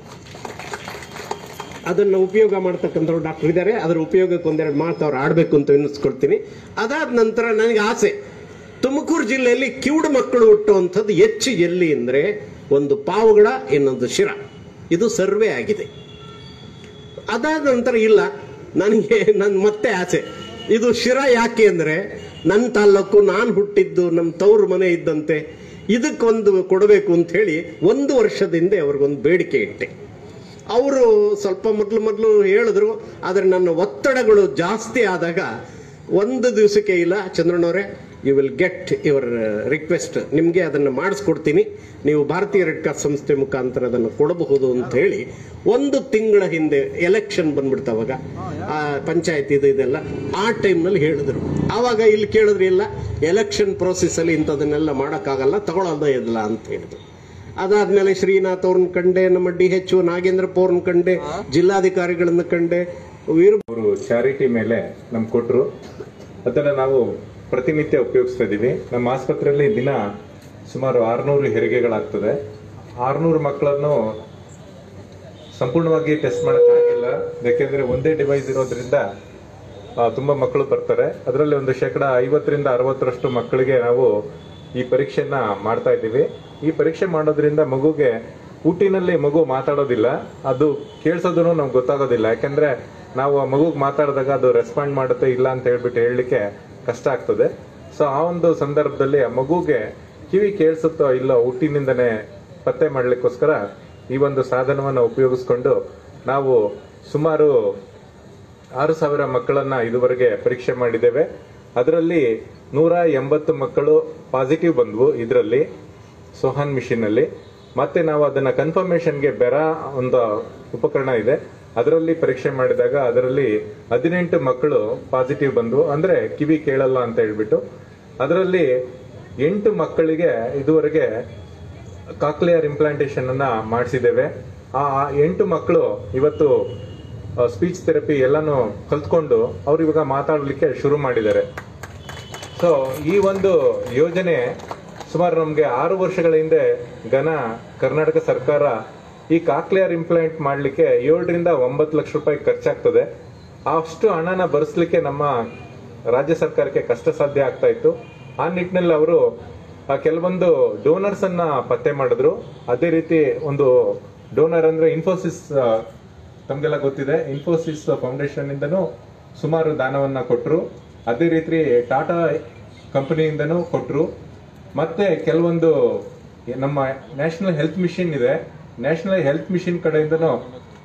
ಅದನ್ನು ಉಪಯೋಗ ಮಾಡ್ತಕ್ಕಂಥವ್ರು ಡಾಕ್ಟರ್ ಇದ್ದಾರೆ ಅದರ ಉಪಯೋಗಕ್ಕೆ ಒಂದೆರಡು ಮಾತು ಅವ್ರು ಆಡಬೇಕು ಅಂತ ಎನ್ನಿಸ್ಕೊಳ್ತೀನಿ ಅದಾದ ನಂತರ ನನಗೆ ಆಸೆ ತುಮಕೂರು ಜಿಲ್ಲೆಯಲ್ಲಿ ಕಿವುಡು ಮಕ್ಕಳು ಹುಟ್ಟುವಂಥದ್ದು ಹೆಚ್ಚು ಎಲ್ಲಿ ಅಂದರೆ ಒಂದು ಪಾವಗಡ ಇನ್ನೊಂದು ಶಿರ ಇದು ಸರ್ವೆ ಆಗಿದೆ ಅದಾದ ನಂತರ ಇಲ್ಲ ನನಗೆ ನನ್ನ ಮತ್ತೆ ಆಸೆ ಇದು ಶಿರ ಯಾಕೆ ಅಂದರೆ ನನ್ನ ತಾಲ್ಲೂಕು ನಾನು ಹುಟ್ಟಿದ್ದು ನಮ್ಮ ತವ್ರ ಮನೆ ಇದ್ದಂತೆ ಇದಕ್ಕೊಂದು ಕೊಡಬೇಕು ಅಂತ ಹೇಳಿ ಒಂದು ವರ್ಷದ ಹಿಂದೆ ಅವ್ರಿಗೊಂದು ಬೇಡಿಕೆ ಇಟ್ಟೆ ಅವರು ಸ್ವಲ್ಪ ಮೊದಲು ಮೊದಲು ಹೇಳಿದ್ರು ಆದರೆ ನನ್ನ ಒತ್ತಡಗಳು ಜಾಸ್ತಿ ಆದಾಗ ಒಂದು ದಿವಸಕ್ಕೆ ಇಲ್ಲ ಚಂದ್ರಣ್ಣವರೇ you will get your request ನಿಮಗೆ ಅದನ್ನು ಮಾಡಿಸ್ಕೊಡ್ತೀನಿ ನೀವು ಭಾರತೀಯ ರೆಡ್ ಕ್ರಾಸ್ ಸಂಸ್ಥೆ ಮುಖಾಂತರ ಅದನ್ನು ಕೊಡಬಹುದು ಅಂತ ಹೇಳಿ ಒಂದು ತಿಂಗಳ ಹಿಂದೆ ಎಲೆಕ್ಷನ್ ಬಂದ್ಬಿಡ್ತಾವಾಗ ಆ ಪಂಚಾಯತ್ ಇದು ಇದೆಲ್ಲ ಆ ಟೈಮ್ನಲ್ಲಿ ಹೇಳಿದ್ರು ಆವಾಗ ಇಲ್ಲಿ ಕೇಳಿದ್ರೆ ಇಲ್ಲ ಎಲೆಕ್ಷನ್ ಪ್ರೋಸೆಸ್ಸಲ್ಲಿ ಇಂಥದನ್ನೆಲ್ಲ ಮಾಡೋಕ್ಕಾಗಲ್ಲ ತಗೊಳ್ಳೋದೇ ಇಲ್ಲ ಅಂತ ಹೇಳಿದ್ರು ಅದಾದ್ಮೇಲೆ ಶ್ರೀನಾಥ್ ಅವ್ರನ್ನ ಕಂಡೆ ನಮ್ಮ ಡಿ ಎಚ್ ನಾಗೇಂದ್ರಪ್ಪ ಅವ್ರನ್ನ ಕಂಡೆ ಜಿಲ್ಲಾಧಿಕಾರಿಗಳನ್ನ ಕಂಡೆ ವೀರ ಅವರು ಚಾರಿಟಿ ಮೇಲೆ ನಮ್ಗೆ ಕೊಟ್ಟರು ಅದನ್ನ ನಾವು ಪ್ರತಿನಿತ್ಯ ಉಪಯೋಗಿಸ್ತಾ ಇದ್ದೀವಿ ನಮ್ಮ ಆಸ್ಪತ್ರೆಯಲ್ಲಿ ದಿನ ಸುಮಾರು ಆರ್ನೂರು ಹೆರಿಗೆಗಳಾಗ್ತದೆ ಆರ್ನೂರು ಮಕ್ಕಳನ್ನು ಸಂಪೂರ್ಣವಾಗಿ ಟೆಸ್ಟ್ ಮಾಡೋಕ್ಕಾಗಿಲ್ಲ ಯಾಕೆಂದ್ರೆ ಒಂದೇ ಡಿವೈಸ್ ಇರೋದ್ರಿಂದ ಆ, ತುಂಬಾ ಮಕ್ಕಳು ಬರ್ತಾರೆ ಅದರಲ್ಲಿ ಒಂದು ಶೇಕಡ ಐವತ್ತರಿಂದ ಅರವತ್ತರಷ್ಟು ಮಕ್ಕಳಿಗೆ ನಾವು ಈ ಪರೀಕ್ಷೆನ ಮಾಡ್ತಾ ಇದ್ದೀವಿ ಈ ಪರೀಕ್ಷೆ ಮಾಡೋದ್ರಿಂದ ಮಗುಗೆ ಊಟಿನಲ್ಲಿ ಮಗು ಮಾತಾಡೋದಿಲ್ಲ ಅದು ಕೇಳಿಸೋದನ್ನು ನಮ್ಗೆ ಗೊತ್ತಾಗೋದಿಲ್ಲ ಯಾಕಂದ್ರೆ ನಾವು ಆ ಮಗುಗೆ ಮಾತಾಡಿದಾಗ ಅದು ರೆಸ್ಪಾಂಡ್ ಮಾಡುತ್ತೆ ಇಲ್ಲ ಅಂತ ಹೇಳ್ಬಿಟ್ಟು ಹೇಳಲಿಕ್ಕೆ ಕಷ್ಟ ಆಗ್ತದೆ ಸೊ ಆ ಒಂದು ಸಂದರ್ಭದಲ್ಲಿ ಆ ಮಗುಗೆ ಕಿವಿ ಕೇಳಿಸುತ್ತೋ ಇಲ್ಲೋ ಹುಟ್ಟಿನಿಂದನೇ ಪತ್ತೆ ಮಾಡ್ಲಿಕ್ಕೋಸ್ಕರ ಈ ಒಂದು ಸಾಧನವನ್ನು ಉಪಯೋಗಿಸ್ಕೊಂಡು ನಾವು ಸುಮಾರು ಆರು ಸಾವಿರ ಮಕ್ಕಳನ್ನ ಇದುವರೆಗೆ ಪರೀಕ್ಷೆ ಮಾಡಿದ್ದೇವೆ ಅದರಲ್ಲಿ ನೂರ ಎಂಬತ್ತು ಮಕ್ಕಳು ಪಾಸಿಟಿವ್ ಬಂದ್ವು ಇದರಲ್ಲಿ ಸೋಹಾನ್ ಮಿಷಿನ್ ಅಲ್ಲಿ ಮತ್ತೆ ನಾವು ಅದನ್ನ ಕನ್ಫರ್ಮೇಶನ್ಗೆ ಬೆರ ಒಂದು ಉಪಕರಣ ಇದೆ ಅದರಲ್ಲಿ ಪರೀಕ್ಷೆ ಮಾಡಿದಾಗ ಅದರಲ್ಲಿ ಹದಿನೆಂಟು ಮಕ್ಕಳು ಪಾಸಿಟಿವ್ ಬಂದ್ವು ಅಂದ್ರೆ ಕಿವಿ ಕೇಳಲ್ಲ ಅಂತ ಹೇಳ್ಬಿಟ್ಟು ಅದರಲ್ಲಿ ಎಂಟು ಮಕ್ಕಳಿಗೆ ಇದುವರೆಗೆ ಕಾಕ್ಲಿಯರ್ ಇಂಪ್ಲಾಂಟೇಶನ್ ಅನ್ನ ಮಾಡಿಸಿದ್ದೇವೆ ಆ ಆ ಎಂಟು ಮಕ್ಕಳು ಇವತ್ತು ಸ್ಪೀಚ್ ಥೆರಪಿ ಎಲ್ಲಾನು ಕಲ್ತ್ಕೊಂಡು ಅವ್ರು ಇವಾಗ ಮಾತಾಡಲಿಕ್ಕೆ ಶುರು ಮಾಡಿದ್ದಾರೆ ಸೊ ಈ ಒಂದು ಯೋಜನೆ ಸುಮಾರು ನಮಗೆ ಆರು ವರ್ಷಗಳ ಹಿಂದೆ ಘನ ಕರ್ನಾಟಕ ಸರ್ಕಾರ ಈ ಕಾಕ್ಲಿಯರ್ ಇಂಪ್ಲಾಂಟ್ ಮಾಡಲಿಕ್ಕೆ ಏಳರಿಂದ ಒಂಬತ್ತು ಲಕ್ಷ ರೂಪಾಯಿ ಖರ್ಚಾಗ್ತದೆ ಅಷ್ಟು ಹಣನ ಭರಿಸ್ಲಿಕ್ಕೆ ನಮ್ಮ ರಾಜ್ಯ ಸರ್ಕಾರಕ್ಕೆ ಕಷ್ಟ ಸಾಧ್ಯ ಆಗ್ತಾ ಇತ್ತು ಆ ನಿಟ್ಟಿನಲ್ಲಿ ಅವರು ಆ ಕೆಲವೊಂದು ಡೋನರ್ಸ್ ಅನ್ನ ಪತ್ತೆ ಮಾಡಿದ್ರು ಅದೇ ರೀತಿ ಒಂದು ಡೋನರ್ ಅಂದ್ರೆ ಇನ್ಫೋಸಿಸ್ ಆ, ತಮ್ಗೆಲ್ಲ ಗೊತ್ತಿದೆ ಇನ್ಫೋಸಿಸ್ ಫೌಂಡೇಶನ್ ಇಂದನೂ ಸುಮಾರು ದಾನವನ್ನ ಕೊಟ್ಟರು ಅದೇ ರೀತಿ ಟಾಟಾ ಕಂಪನಿಯಿಂದನೂ ಕೊಟ್ಟರು ಮತ್ತೆ ಕೆಲವೊಂದು ನಮ್ಮ ನ್ಯಾಷನಲ್ ಹೆಲ್ತ್ ಮಿಷನ್ ಇದೆ ನ್ಯಾಷನಲ್ ಹೆಲ್ತ್ ಮಿಷನ್ ಕಡೆಯಿಂದನೂ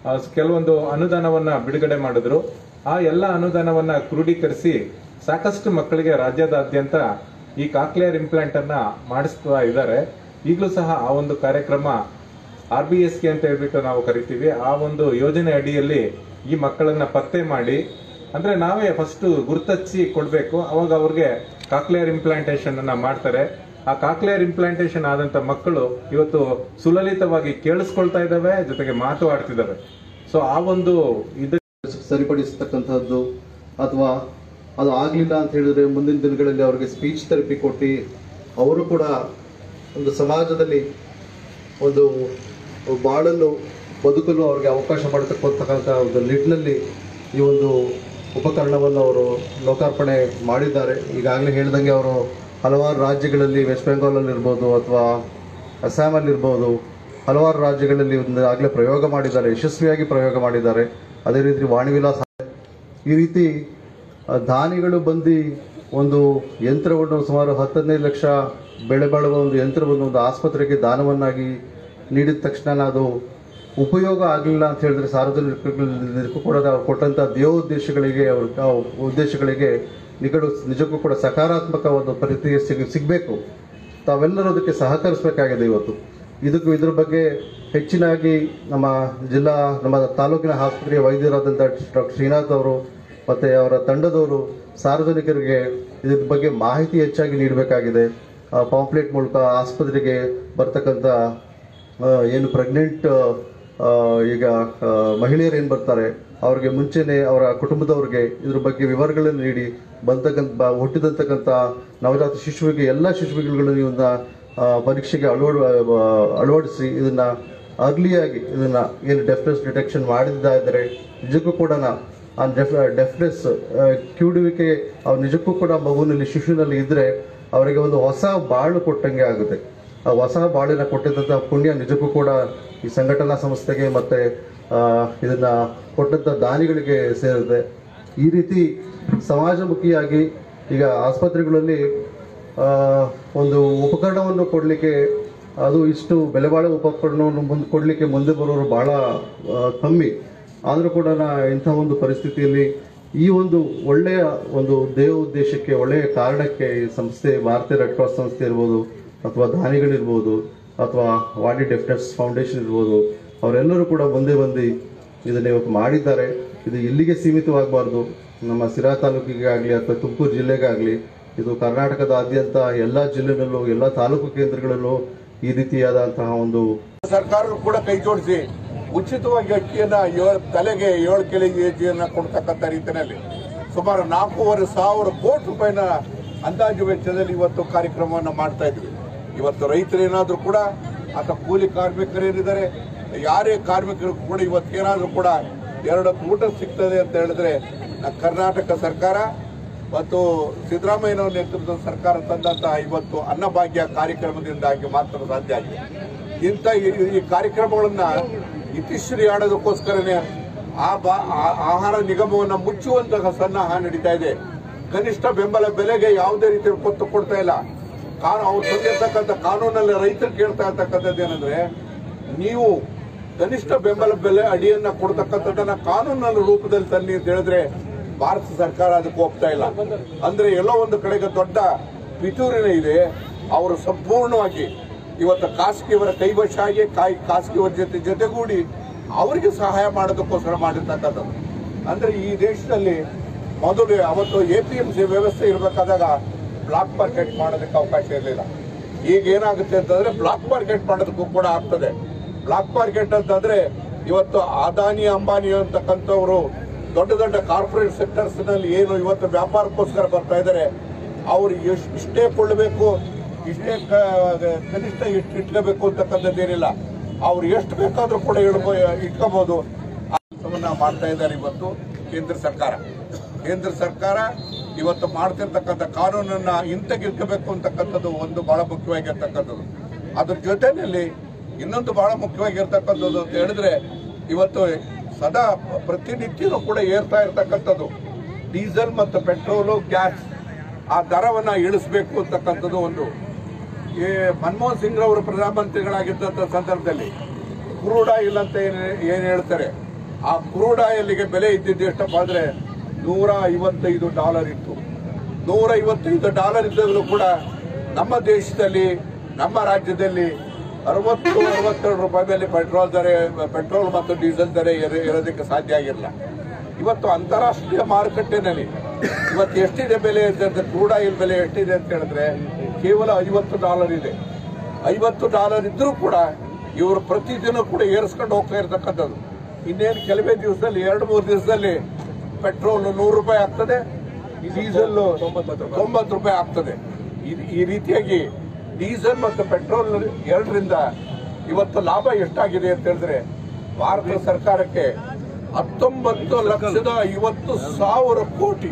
ಆ, ಕೆಲವೊಂದು ಅನುದಾನವನ್ನ ಬಿಡುಗಡೆ ಮಾಡಿದ್ರು ಆ ಎಲ್ಲ ಅನುದಾನವನ್ನ ಕ್ರೋಢೀಕರಿಸಿ ಸಾಕಷ್ಟು ಮಕ್ಕಳಿಗೆ ರಾಜ್ಯದಾದ್ಯಂತ ಈ ಕಾಕ್ಲಿಯರ್ ಇಂಪ್ಲಾಂಟ್ ಅನ್ನ ಮಾಡಿಸ್ತಾ ಇದ್ದಾರೆ ಈಗಲೂ ಸಹ ಆ ಒಂದು ಕಾರ್ಯಕ್ರಮ ಆರ್ ಬಿ ಎಸ್ ಕೆ ಅಂತ ಹೇಳ್ಬಿಟ್ಟು ನಾವು ಕರಿತೀವಿ ಆ ಒಂದು ಯೋಜನೆ ಅಡಿಯಲ್ಲಿ ಈ ಮಕ್ಕಳನ್ನ ಪತ್ತೆ ಮಾಡಿ ಅಂದ್ರೆ ನಾವೇ ಫಸ್ಟ್ ಗುರ್ತಚ್ಚಿ ಕೊಡ್ಬೇಕು ಅವಾಗ ಅವ್ರಿಗೆ ಕಾಕ್ಲಿಯರ್ ಇಂಪ್ಲಾಂಟೇಶನ್ ಅನ್ನ ಮಾಡ್ತಾರೆ ಆ ಕಾಕ್ಲಿಯರ್ ಇಂಪ್ಲಾಂಟೇಶನ್ ಆದಂತ ಮಕ್ಕಳು ಇವತ್ತು ಸುಲಲಿತವಾಗಿ ಕೇಳಿಸ್ಕೊಳ್ತಾ ಇದ್ದಾವೆ ಜೊತೆಗೆ ಮಾತು ಆಡ್ತಿದ್ದಾವೆ ಸೊ ಆ ಒಂದು ಇದು ಸರಿಪಡಿಸ್ತಕ್ಕಂಥದ್ದು ಅಥವಾ ಅದು ಆಗಲಿಲ್ಲ ಅಂತ ಹೇಳಿದ್ರೆ ಮುಂದಿನ ದಿನಗಳಲ್ಲಿ ಅವರಿಗೆ ಸ್ಪೀಚ್ ಥೆರಪಿ ಕೊಟ್ಟು ಅವರು ಕೂಡ ಒಂದು ಸಮಾಜದಲ್ಲಿ ಒಂದು ಬಾಳಲು ಬದುಕಲು ಅವ್ರಿಗೆ ಅವಕಾಶ ಮಾಡತಕ್ಕಂಥ ಒಂದು ನಿಟ್ಟಿನಲ್ಲಿ ಈ ಒಂದು ಉಪಕರಣವನ್ನು ಅವರು ಲೋಕಾರ್ಪಣೆ ಮಾಡಿದ್ದಾರೆ ಈಗಾಗಲೇ ಹೇಳ್ದಂಗೆ ಅವರು ಹಲವಾರು ರಾಜ್ಯಗಳಲ್ಲಿ ವೆಸ್ಟ್ ಬೆಂಗಾಲಲ್ಲಿ ಇರ್ಬೋದು ಅಥವಾ ಅಸ್ಸಾಮಲ್ಲಿ ಇರ್ಬೋದು ಹಲವಾರು ರಾಜ್ಯಗಳಲ್ಲಿ ಒಂದು ಆಗಲೇ ಪ್ರಯೋಗ ಮಾಡಿದ್ದಾರೆ ಯಶಸ್ವಿಯಾಗಿ ಪ್ರಯೋಗ ಮಾಡಿದ್ದಾರೆ ಅದೇ ರೀತಿ ವಾಣಿವಿಲಾಸ ಈ ರೀತಿ ಆ, ದಾನಿಗಳು ಬಂದು ಒಂದು ಯಂತ್ರವನ್ನು ಸುಮಾರು ಹತ್ತದೈದು ಲಕ್ಷ ಬೆಳೆ ಬಾಳುವ ಒಂದು ಯಂತ್ರವನ್ನು ಒಂದು ಆಸ್ಪತ್ರೆಗೆ ದಾನವನ್ನಾಗಿ ನೀಡಿದ ತಕ್ಷಣ ಅದು ಉಪಯೋಗ ಆಗಲಿಲ್ಲ ಅಂತ ಹೇಳಿದ್ರೆ ಸಾರ್ವಜನಿಕರಿಗೂ ಕೂಡ ನಾವು ಕೊಟ್ಟಂತ ದೇವೋದ್ದೇಶಗಳಿಗೆ ಅವ್ರ ಆ ಉದ್ದೇಶಗಳಿಗೆ ನಿಕಟ ನಿಜಕ್ಕೂ ಕೂಡ ಸಕಾರಾತ್ಮಕ ಒಂದು ಪ್ರತಿಕ್ರಿಯೆ ಸಿಗ್ ಸಿಗಬೇಕು ತಾವೆಲ್ಲರೂ ಅದಕ್ಕೆ ಸಹಕರಿಸಬೇಕಾಗಿದೆ ಇವತ್ತು ಇದಕ್ಕೂ ಇದ್ರ ಬಗ್ಗೆ ಹೆಚ್ಚಿನಾಗಿ ನಮ್ಮ ಜಿಲ್ಲಾ ನಮ್ಮ ತಾಲೂಕಿನ ಆಸ್ಪತ್ರೆಯ ವೈದ್ಯರಾದಂಥ ಡಾಕ್ಟರ್ ಶ್ರೀನಾಥ್ ಅವರು ಮತ್ತೆ ಅವರ ತಂಡದವರು ಸಾರ್ವಜನಿಕರಿಗೆ ಇದ್ರ ಬಗ್ಗೆ ಮಾಹಿತಿ ಹೆಚ್ಚಾಗಿ ನೀಡಬೇಕಾಗಿದೆ ಪಾಂಪ್ಲೆಟ್ ಮೂಲಕ ಆಸ್ಪತ್ರೆಗೆ ಬರ್ತಕ್ಕಂಥ ಆ, ಏನು ಪ್ರೆಗ್ನೆಂಟ್ ಈಗ ಆ, ಮಹಿಳೆಯರು ಏನು ಬರ್ತಾರೆ ಅವ್ರಿಗೆ ಮುಂಚೆನೆ ಅವರ ಕುಟುಂಬದವ್ರಿಗೆ ಇದ್ರ ಬಗ್ಗೆ ವಿವರಗಳನ್ನು ನೀಡಿ ಬಂತಕ್ಕಂಥ ಬ- ಹುಟ್ಟಿದಂತಕ್ಕಂಥ ನವಜಾತ ಶಿಶುವಿಗೆ ಎಲ್ಲ ಶಿಶುವಿಗಳನ್ನು ಇವನ್ನ ಆ, ಪರೀಕ್ಷೆಗೆ ಅಳವಡ ಆ, ಅಳವಡಿಸಿ ಇದನ್ನ ಅರ್ಲಿಯಾಗಿ ಇದನ್ನ ಏನು ಡೆಫ್ನೆಸ್ ಡಿಟೆಕ್ಷನ್ ಮಾಡಿದ್ದಾರೆ ನಿಜಕ್ಕೂ ಕೂಡ ಆ ಡೆಫ್ ಡೆಫ್ನೆಸ್ ಕಿವುಡುವಿಕೆ ಅವ್ರು ನಿಜಕ್ಕೂ ಕೂಡ ಮಗುವಿನಲ್ಲಿ ಶಿಶುವಿನಲ್ಲಿ ಇದ್ರೆ ಅವರಿಗೆ ಒಂದು ಹೊಸ ಬಾಳು ಕೊಟ್ಟಂಗೆ ಆಗುತ್ತೆ ಆ ಹೊಸ ಬಾಳಿನ ಕೊಟ್ಟಿದ್ದಂಥ ಪುಣ್ಯ ನಿಜಕ್ಕೂ ಕೂಡ ಈ ಸಂಘಟನಾ ಸಂಸ್ಥೆಗೆ ಮತ್ತೆ ಆ, ಇದನ್ನ ಕೊಟ್ಟಂತ ದಾನಿಗಳಿಗೆ ಸೇರುತ್ತೆ ಈ ರೀತಿ ಸಮಾಜಮುಖಿಯಾಗಿ ಈಗ ಆಸ್ಪತ್ರೆಗಳಲ್ಲಿ ಆ, ಒಂದು ಉಪಕರಣವನ್ನು ಕೊಡಲಿಕ್ಕೆ ಅದು ಇಷ್ಟು ಬೆಲೆ ಬಾಳೋ ಉಪಕರಣವನ್ನು ಮುಂದೆ ಕೊಡಲಿಕ್ಕೆ ಮುಂದೆ ಬರೋರು ಬಹಳ ಆ, ಕಮ್ಮಿ ಆದರೂ ಕೂಡ ನಾ ಇಂಥ ಒಂದು ಪರಿಸ್ಥಿತಿಯಲ್ಲಿ ಈ ಒಂದು ಒಳ್ಳೆಯ ಒಂದು ದೇವ ಉದ್ದೇಶಕ್ಕೆ ಒಳ್ಳೆಯ ಕಾರಣಕ್ಕೆ ಈ ಸಂಸ್ಥೆ ಭಾರತೀಯ ರೆಡ್ ಕ್ರಾಸ್ ಸಂಸ್ಥೆ ಇರ್ಬೋದು ಅಥವಾ ದಾನಿಗಳಿರ್ಬೋದು ಅಥವಾ ವಾಡಿ ಡೆಫ್ನೆಸ್ ಫೌಂಡೇಶನ್ ಇರ್ಬೋದು ಅವರೆಲ್ಲರೂ ಕೂಡ ಮುಂದೆ ಬಂದು ಇದನ್ನ ಇವತ್ತು ಮಾಡಿದ್ದಾರೆ ಇದು ಇಲ್ಲಿಗೆ ಸೀಮಿತವಾಗಬಾರ್ದು ನಮ್ಮ ಸಿರಾ ತಾಲೂಕಿಗೆ ಆಗಲಿ ಅಥವಾ ತುಮಕೂರು ಜಿಲ್ಲೆಗಾಗಲಿ ಇದು ಕರ್ನಾಟಕದಾದ್ಯಂತ ಎಲ್ಲ ಜಿಲ್ಲೆನಲ್ಲೂ ಎಲ್ಲ ತಾಲೂಕು ಕೇಂದ್ರಗಳಲ್ಲೂ ಈ ರೀತಿಯಾದಂತಹ ಒಂದು ಸರ್ಕಾರ ಕೂಡ ಕೈ ಜೋಡಿಸಿ ಉಚಿತವಾಗಿ ಅಕ್ಕಿಯನ್ನ ಏಳ್ ತಲೆಗೆ ಏಳು ಕೆಲೆ ಕೆಜಿಯನ್ನ ಕೊಡ್ತಕ್ಕಂಥ ರೀತಿಯಲ್ಲಿ ಸುಮಾರು ನಾಲ್ಕೂವರೆ ಸಾವಿರ ಕೋಟಿ ರೂಪಾಯಿನ ಅಂದಾಜು ವೆಚ್ಚದಲ್ಲಿ ಇವತ್ತು ಕಾರ್ಯಕ್ರಮವನ್ನು ಮಾಡ್ತಾ ಇದ್ವಿ ಇವತ್ತು ರೈತರೇನಾದ್ರೂ ಕೂಡ ಅಥವಾ ಕೂಲಿ ಕಾರ್ಮಿಕರೇನಿದ್ದಾರೆ ಯಾರೇ ಕಾರ್ಮಿಕರು ಕೂಡ ಇವತ್ತೇನಾದ್ರೂ ಕೂಡ ಎರಡು ಹೊತ್ತು ಊಟ ಸಿಗ್ತದೆ ಅಂತ ಹೇಳಿದ್ರೆ ನ- ಕರ್ನಾಟಕ ಸರ್ಕಾರ ಮತ್ತು ಸಿದ್ದರಾಮಯ್ಯನವರ ನೇತೃತ್ವದ ಸರ್ಕಾರ ತಂದಂತಹ ಇವತ್ತು ಅನ್ನಭಾಗ್ಯ ಕಾರ್ಯಕ್ರಮದಿಂದಾಗಿ ಮಾತ್ರ ಸಾಧ್ಯ ಆಗಿದೆ ಇಂಥ ಈ- ಈ ಕಾರ್ಯಕ್ರಮಗಳನ್ನ ಇತಿಶ್ರೀ ಆಡೋದಕ್ಕೋಸ್ಕರನೇ ಆ ಬಾ ಆ- ಆಹಾರ ನಿಗಮವನ್ನ ಮುಚ್ಚುವಂತಹ ಸನ್ನಾಹ ನಡೀತಾ ಇದೆ ಕನಿಷ್ಠ ಬೆಂಬಲ ಬೆಲೆಗೆ ಯಾವುದೇ ರೀತಿ ಒತ್ತು ಕೊಡ್ತಾ ಇಲ್ಲ ಕಾನು ಅವ್ರು ತಂದಿರ್ತಕ್ಕಂಥ ಕಾನೂನಲ್ಲಿ ರೈತರು ಕೇಳ್ತಾ ಇರ್ತಕ್ಕಂಥದ್ದು ಏನಂದ್ರೆ ನೀವು ಕನಿಷ್ಠ ಬೆಂಬಲ ಬೆಲೆ ಅಡಿಯನ್ನ ಕೊಡ್ತಕ್ಕಂಥದ್ದನ್ನ ಕಾನೂನಿನ ರೂಪದಲ್ಲಿ ತನ್ನಿ ಅಂತ ಹೇಳಿದ್ರೆ ಭಾರತ ಸರ್ಕಾರ ಅದಕ್ಕೆ ಒಪ್ತಾ ಇಲ್ಲ ಅಂದ್ರೆ ಎಲ್ಲೋ ಒಂದು ಕಡೆಗೆ ದೊಡ್ಡ ಪಿತೂರಿನ ಇದೆ ಅವರು ಸಂಪೂರ್ಣವಾಗಿ ಇವತ್ತು ಖಾಸಗಿಯವರ ಕೈವಶ ಆಗಿ ಕಾಯಿ ಖಾಸಗಿಯವರ ಜೊತೆ ಜೊತೆಗೂಡಿ ಅವರಿಗೆ ಸಹಾಯ ಮಾಡೋದಕ್ಕೋಸ್ಕರ ಮಾಡಿರ್ತಕ್ಕಂಥದ್ದು ಅಂದ್ರೆ ಈ ದೇಶದಲ್ಲಿ ಮೊದಲು ಅವತ್ತು ಎ ಪಿ ಎಂ ಸಿ ವ್ಯವಸ್ಥೆ ಇರಬೇಕಾದಾಗ ಬ್ಲಾಕ್ ಮಾರ್ಕೆಟ್ ಮಾಡೋದಕ್ಕೆ ಅವಕಾಶ ಇರಲಿಲ್ಲ ಈಗ ಏನಾಗುತ್ತೆ ಅಂತಂದ್ರೆ ಬ್ಲಾಕ್ ಮಾರ್ಕೆಟ್ ಮಾಡೋದಕ್ಕೂ ಕೂಡ ಆಗ್ತದೆ ಬ್ಲಾಕ್ ಮಾರ್ಕೆಟ್ ಅಂತಂದ್ರೆ ಇವತ್ತು ಅದಾನಿ ಅಂಬಾನಿ ಅಂತಕ್ಕಂಥವ್ರು ದೊಡ್ಡ ದೊಡ್ಡ ಕಾರ್ಪೊರೇಟ್ ಸೆಕ್ಟರ್ಸ್ ನಲ್ಲಿ ಏನು ಇವತ್ತು ವ್ಯಾಪಾರಕ್ಕೋಸ್ಕರ ಬರ್ತಾ ಇದ್ದಾರೆ ಅವ್ರು ಎಷ್ಟು ಇಷ್ಟೇ ಕೊಳ್ಳಬೇಕು ಇಷ್ಟೇ ಕ- ಕನಿಷ್ಠ ಇಷ್ಟು ಇಟ್ಕೋಬೇಕು ಅಂತಕ್ಕಂಥದ್ದು ಏನಿಲ್ಲ ಅವ್ರು ಎಷ್ಟು ಬೇಕಾದ್ರೂ ಕೂಡ ಇಡ್ಬೋ ಇಟ್ಕೋಬಹುದು ಆ ಕೆಲಸವನ್ನ ಮಾಡ್ತಾ ಇದ್ದಾರೆ ಇವತ್ತು ಕೇಂದ್ರ ಸರ್ಕಾರ ಕೇಂದ್ರ ಸರ್ಕಾರ ಇವತ್ತು ಮಾಡ್ತಿರ್ತಕ್ಕಂಥ ಕಾನೂನನ್ನ ಹಿಂತೆಗಿರ್ಕಬೇಕು ಅಂತಕ್ಕಂಥದ್ದು ಒಂದು ಬಹಳ ಮುಖ್ಯವಾಗಿರ್ತಕ್ಕಂಥದ್ದು ಅದ್ರ ಜೊತೆನಲ್ಲಿ ಇನ್ನೊಂದು ಬಹಳ ಮುಖ್ಯವಾಗಿರ್ತಕ್ಕಂಥದ್ದು ಅಂತ ಹೇಳಿದ್ರೆ ಇವತ್ತು ಸದಾ ಪ್ರತಿನಿತ್ಯನೂ ಕೂಡ ಏರ್ತಾ ಇರ್ತಕ್ಕಂಥದ್ದು ಡೀಸೆಲ್ ಮತ್ತು ಪೆಟ್ರೋಲು ಗ್ಯಾಸ್ ಆ ದರವನ್ನ ಇಳಿಸಬೇಕು ಅಂತಕ್ಕಂಥದ್ದು ಒಂದು ಈ ಮನಮೋಹನ್ ಸಿಂಗ್ ರವರು ಪ್ರಧಾನಮಂತ್ರಿಗಳಾಗಿದ್ದಂಥ ಸಂದರ್ಭದಲ್ಲಿ ಕ್ರೂಡ್ ಆಯಿಲ್ ಅಂತ ಏನ್ ಏನ್ ಹೇಳ್ತಾರೆ ಆ ಕ್ರೂಡ್ ಆಯಿಲ್ಗೆ ಬೆಲೆ ಇದ್ದಿದ್ದು ಎಷ್ಟಪ್ಪ ಅಂದ್ರೆ ನೂರ ಐವತ್ತೈದು ಡಾಲರ್ ಇತ್ತು ನೂರ ಐವತ್ತೈದು ಡಾಲರ್ ಇದ್ದಾಗಲೂ ಕೂಡ ನಮ್ಮ ದೇಶದಲ್ಲಿ ನಮ್ಮ ರಾಜ್ಯದಲ್ಲಿ ಅರವತ್ತು ಅರವತ್ತೆರಡು ರೂಪಾಯಿ ಮೇಲೆ ಪೆಟ್ರೋಲ್ ದರ ಪೆಟ್ರೋಲ್ ಮತ್ತು ಡೀಸೆಲ್ ದರ ಇರ- ಇರೋದಕ್ಕೆ ಸಾಧ್ಯ ಆಗಿರಲಿಲ್ಲ ಇವತ್ತು ಅಂತಾರಾಷ್ಟ್ರೀಯ ಮಾರುಕಟ್ಟೆನಲ್ಲಿ ಇವತ್ತು ಎಷ್ಟಿದೆ ಬೆಲೆ ಅಂತ ಕ್ರೂಡ್ ಆಯಿಲ್ ಬೆಲೆ ಎಷ್ಟಿದೆ ಅಂತ ಹೇಳಿದ್ರೆ ಕೇವಲ ಐವತ್ತು ಡಾಲರ್ ಇದೆ ಐವತ್ತು ಡಾಲರ್ ಇದ್ರೂ ಕೂಡ ಇವರು ಪ್ರತಿದಿನ ಕೂಡ ಏರಿಸ್ಕೊಂಡು ಹೋಗ್ತಾ ಇರ್ತಕ್ಕಂಥದ್ದು ಇನ್ನೇನು ಕೆಲವೇ ದಿವಸದಲ್ಲಿ ಎರಡು ಮೂರು ದಿವಸದಲ್ಲಿ ಪೆಟ್ರೋಲ್ ನೂರು ರೂಪಾಯಿ ಆಗ್ತದೆ ಡೀಸೆಲ್ ತೊಂಬತ್ತು ರೂಪಾಯಿ ಆಗ್ತದೆ ಈ- ಈ ರೀತಿಯಾಗಿ ಡೀಸೆಲ್ ಮತ್ತು ಪೆಟ್ರೋಲ್ ಎರಡರಿಂದ ಇವತ್ತು ಲಾಭ ಎಷ್ಟಾಗಿದೆ ಅಂತ ಹೇಳಿದ್ರೆ ಭಾರತ ಸರ್ಕಾರಕ್ಕೆ ಹತ್ತೊಂಬತ್ತು ಲಕ್ಷದ ಐವತ್ತು ಸಾವಿರ ಕೋಟಿ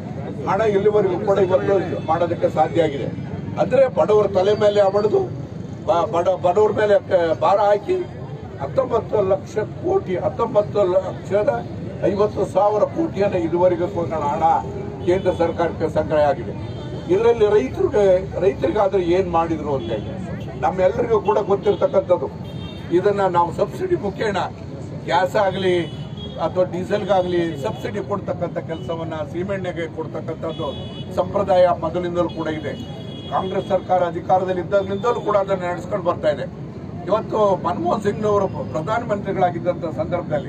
ಹಣ ಇಲ್ಲಿವರೆಗೂ ಕೂಡ ಇವತ್ತು ಮಾಡೋದಕ್ಕೆ ಸಾಧ್ಯ ಆಗಿದೆ ಅಂದ್ರೆ ಬಡವರ ತಲೆ ಮೇಲೆ ಹೊಡೆದು ಬ- ಬಡ ಬಡವರ ಮೇಲೆ ಕ- ಭಾರ ಹಾಕಿ ಹತ್ತೊಂಬತ್ತು ಲಕ್ಷ ಕೋಟಿ ಹತ್ತೊಂಬತ್ತು ಲಕ್ಷದ ಐವತ್ತು ಸಾವಿರ ಕೋಟಿಯನ್ನು ಇದುವರೆಗೂ ಕೂಡ ಹಣ ಕೇಂದ್ರ ಸರ್ಕಾರಕ್ಕೆ ಸಂಗ್ರಹ ಆಗಿದೆ ಇದರಲ್ಲಿ ರೈತರಿಗೆ ರೈತರಿಗಾದ್ರೆ ಏನ್ ಮಾಡಿದ್ರು ಅಂತ ಹೇಳಿ ನಮ್ಮೆಲ್ಲರಿಗೂ ಕೂಡ ಗೊತ್ತಿರ್ತಕ್ಕಂಥದ್ದು ಇದನ್ನ ನಾವು ಸಬ್ಸಿಡಿ ಮುಖೇನ ಗ್ಯಾಸ್ ಆಗಲಿ ಅಥವಾ ಡೀಸೆಲ್ಗಾಗಲಿ ಸಬ್ಸಿಡಿ ಕೊಡ್ತಕ್ಕಂಥ ಕೆಲಸವನ್ನ ಸೀಮೆಣ್ಣೆಗೆ ಕೊಡ್ತಕ್ಕಂಥದ್ದು ಸಂಪ್ರದಾಯ ಮೊದಲಿಂದಲೂ ಕೂಡ ಇದೆ ಕಾಂಗ್ರೆಸ್ ಸರ್ಕಾರ ಅಧಿಕಾರದಲ್ಲಿ ಇದ್ದಾಗಲಿಂದಲೂ ಕೂಡ ಅದನ್ನು ನಡೆಸ್ಕೊಂಡು ಬರ್ತಾ ಇದೆ ಇವತ್ತು ಮನಮೋಹನ್ ಸಿಂಗ್ನವರು ಪ್ರಧಾನಮಂತ್ರಿಗಳಾಗಿದ್ದಂಥ ಸಂದರ್ಭದಲ್ಲಿ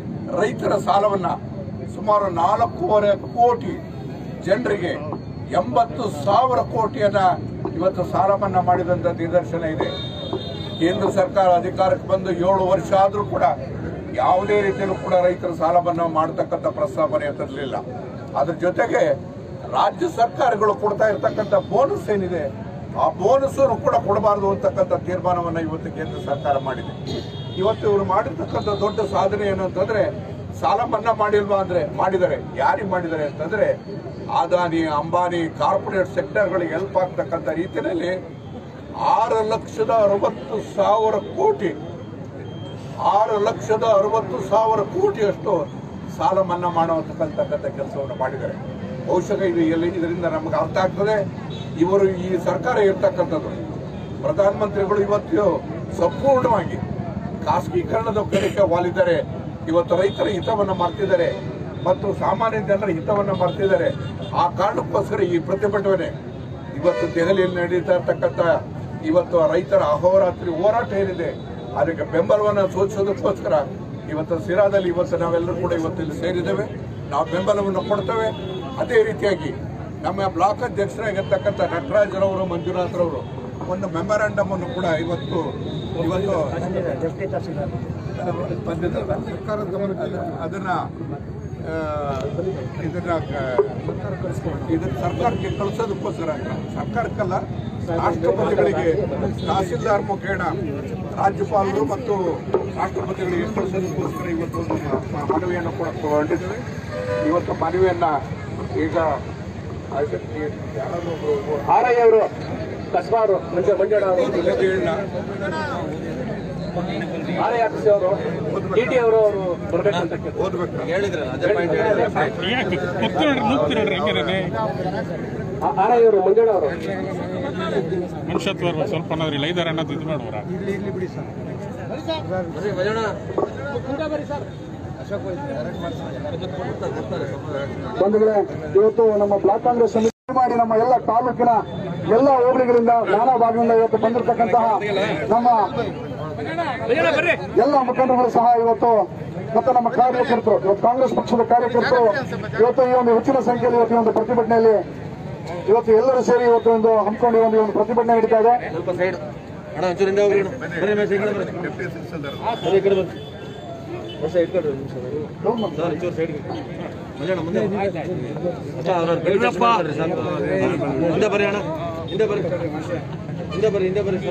ರೈತರ ಸಾಲವನ್ನ ಸುಮಾರು ನಾಲ್ಕೂವರೆ ಕೋಟಿ ಜನರಿಗೆ ಎಂಬತ್ತು ಸಾವಿರ ಕೋಟಿಯನ್ನ ಇವತ್ತು ಸಾಲ ಮನ್ನಾ ಮಾಡಿದಂತ ನಿದರ್ಶನ ಇದೆ ಕೇಂದ್ರ ಸರ್ಕಾರ ಅಧಿಕಾರಕ್ಕೆ ಬಂದು ಏಳು ವರ್ಷ ಆದರೂ ಕೂಡ ಯಾವುದೇ ರೀತಿಯಲ್ಲೂ ಕೂಡ ರೈತರ ಸಾಲ ಮನ್ನಾ ಮಾಡತಕ್ಕಂಥ ಪ್ರಸ್ತಾವನೆ ತರಲಿಲ್ಲ ಅದ್ರ ಜೊತೆಗೆ ರಾಜ್ಯ ಸರ್ಕಾರಗಳು ಕೊಡ್ತಾ ಇರ್ತಕ್ಕಂಥ ಬೋನಸ್ ಏನಿದೆ ಆ ಬೋನಸ್ ಕೂಡ ಕೊಡಬಾರದು ಅಂತಕ್ಕಂಥ ತೀರ್ಮಾನವನ್ನ ಇವತ್ತು ಕೇಂದ್ರ ಸರ್ಕಾರ ಮಾಡಿದೆ ಇವತ್ತು ಇವರು ಮಾಡಿರ್ತಕ್ಕಂಥ ದೊಡ್ಡ ಸಾಧನೆ ಏನು ಅಂತಂದ್ರೆ ಸಾಲ ಮನ್ನಾ ಮಾಡಿಲ್ವಾ ಅಂದ್ರೆ ಮಾಡಿದ್ದಾರೆ ಯಾರಿಗೆ ಮಾಡಿದ್ದಾರೆ ಅಂತಂದ್ರೆ ಅದಾನಿ ಅಂಬಾನಿ ಕಾರ್ಪೊರೇಟ್ ಸೆಕ್ಟರ್ಗಳಿಗೆ ಹೆಲ್ಪ್ ಆಗ್ತಕ್ಕಂಥ ರೀತಿಯಲ್ಲಿ ಆರು ಲಕ್ಷದ ಅರವತ್ತು ಸಾವಿರ ಕೋಟಿ ಆರು ಲಕ್ಷದ ಅರವತ್ತು ಸಾವಿರ ಕೋಟಿಯಷ್ಟು ಸಾಲ ಮನ್ನಾ ಮಾಡುವಂತಕ್ಕಂಥ ಕೆಲಸವನ್ನು ಮಾಡಿದ್ದಾರೆ ಬಹುಶಃ ಇದು ಎಲ್ಲಿ ಇದರಿಂದ ನಮಗೆ ಅರ್ಥ ಆಗ್ತದೆ ಇವರು ಈ ಸರ್ಕಾರ ಇರ್ತಕ್ಕಂಥದ್ದು ಪ್ರಧಾನಮಂತ್ರಿಗಳು ಇವತ್ತು ಸಂಪೂರ್ಣವಾಗಿ ಖಾಸಗೀಕರಣದ ಕಡೆಗೆ ವಾಲಿದ್ದಾರೆ ಇವತ್ತು ರೈತರ ಹಿತವನ್ನು ಮರ್ತಿದ್ದಾರೆ ಮತ್ತು ಸಾಮಾನ್ಯ ಜನರ ಹಿತವನ್ನು ಮರ್ತಿದ್ದಾರೆ ಆ ಕಾರಣಕ್ಕೋಸ್ಕರ ಈ ಪ್ರತಿಭಟನೆ ಇವತ್ತು ದೆಹಲಿಯಲ್ಲಿ ನಡೀತಾ ಇರ್ತಕ್ಕಂಥ ಇವತ್ತು ರೈತರ ಅಹೋರಾತ್ರಿ ಹೋರಾಟ ಏನಿದೆ ಅದಕ್ಕೆ ಬೆಂಬಲವನ್ನು ಸೂಚಿಸೋದಕ್ಕೋಸ್ಕರ ಇವತ್ತು ಸಿರಾದಲ್ಲಿ ಇವತ್ತು ನಾವೆಲ್ಲರೂ ಕೂಡ ಇವತ್ತು ಇಲ್ಲಿ ಸೇರಿದ್ದೇವೆ ನಾವು ಬೆಂಬಲವನ್ನು ಕೊಡ್ತೇವೆ ಅದೇ ರೀತಿಯಾಗಿ ನಮ್ಮ ಬ್ಲಾಕ್ ಅಧ್ಯಕ್ಷರಾಗಿರ್ತಕ್ಕಂಥ ನಟರಾಜರವರು ಮಂಜುನಾಥ್ರವರು ಒಂದು ಮೆಮೊರಾಂಡಮ್ ಅನ್ನು ಕೂಡ ಇವತ್ತು ಇವತ್ತು ಬಂದಿದ್ದಲ್ಲ ಅದ- ಅದನ್ನ ಆ, ಇದನ್ನ ಕ- ಇದನ್ನ ಸರ್ಕಾರಕ್ಕೆ ಕಳಿಸೋದಕ್ಕೋಸ್ಕರ ಸರ್ಕಾರಕ್ಕಲ್ಲ ರಾಷ್ಟ್ರಪತಿಗಳಿಗೆ ತಹಸೀಲ್ದಾರ್ ಮುಖೇಣ ರಾಜ್ಯಪಾಲರು ಮತ್ತು ರಾಷ್ಟ್ರಪತಿಗಳಿಗೆ ಕಳಿಸೋದಕ್ಕೋಸ್ಕರ ಇವತ್ತು ಒಂದು ಮ- ಮನವಿಯನ್ನು ಕೂಡ ತಗೊಂಡಿದ್ದೇವೆ ಇವತ್ತು ಮನವಿಯನ್ನ ಈಗ ಆರಯ್ಯ ಅವರು ಕಸ್ಬಾರು ಮಂಜ ಮಂಜಣ್ಣ ಅವರು ಆರಯ್ಯ ಅಕ್ಷಿ ಅವರು ಟಿ ಟಿ ಅವರು ಅವರು ಬರ್ಬೇಕಂತ ಆರಯ್ಯ ಅವರು ಮಂಜಣ್ಣ ಅವರು ಮನುಷ್ಯತ್ವ ಸ್ವಲ್ಪ ಅನ್ನೋದ್ರಿಲ್ಲ ಇದಾರೆ ಅನ್ನೋದು ಇದು ಮಾಡುವರ ಬಂಧುಗಳೇ ಇವತ್ತು ನಮ್ಮ ಬ್ಲಾಕ್ ಕಾಂಗ್ರೆಸ್ ಸಮಿತಿ ಮಾಡಿ ನಮ್ಮ ಎಲ್ಲ ತಾಲೂಕಿನ ಎಲ್ಲ ಹೋಬಳಿಗಳಿಂದ ನಾನಾ ಭಾಗದಿಂದ ಇವತ್ತು ಬಂದಿರತಕ್ಕಂತಹ ನಮ್ಮ ಎಲ್ಲ ಮುಖಂಡರುಗಳು ಸಹ ಇವತ್ತು ಮತ್ತು ನಮ್ಮ ಕಾರ್ಯಕರ್ತರು ಇವತ್ತು ಕಾಂಗ್ರೆಸ್ ಪಕ್ಷದ ಕಾರ್ಯಕರ್ತರು ಇವತ್ತು ಈ ಒಂದು ಹೆಚ್ಚಿನ ಸಂಖ್ಯೆಯಲ್ಲಿ ಇವತ್ತು ಈ ಒಂದು ಪ್ರತಿಭಟನೆಯಲ್ಲಿ ಇವತ್ತು ಎಲ್ಲರೂ ಸೇರಿ ಇವತ್ತು ಒಂದು ಹಮ್ಮಿಕೊಂಡು ಈ ಒಂದು ಈ ಒಂದು ಪ್ರತಿಭಟನೆ ನಡೀತಾ ಇದೆ ಹಿಂದೆ ಬರ್ರಿ ಅಣ್ಣ ಹಿಂದೆ ಬರ್ರಿ ಹಿಂದೆ ಬರ್ರಿ ಹಿಂದೆ ಬರ್ರಿ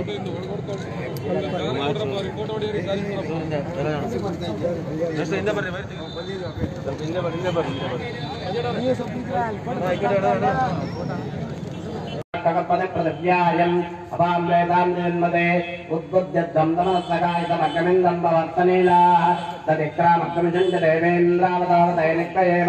ಸ್ವಲ್ಪ ಹಿಂದೆ ಬರ್ರಿ ಬರ್ರಿ ಸ್ವಲ್ಪ ಹಿಂದೆ ಬರ್ರಿ ಹಿಂದೆ ಬರ್ರಿ ಹಿಂದೆ ಬರ್ರಿ ಪದಪದವ್ಯಾಯಂ अपां वेदां जन्मते उद्बुद्ध्यद्धं तमस्तकायतमग्निन्दं वर्तनीलाः तदिक्रामक्रमिषं च देवेन्द्रावतावतैनिक्तयेव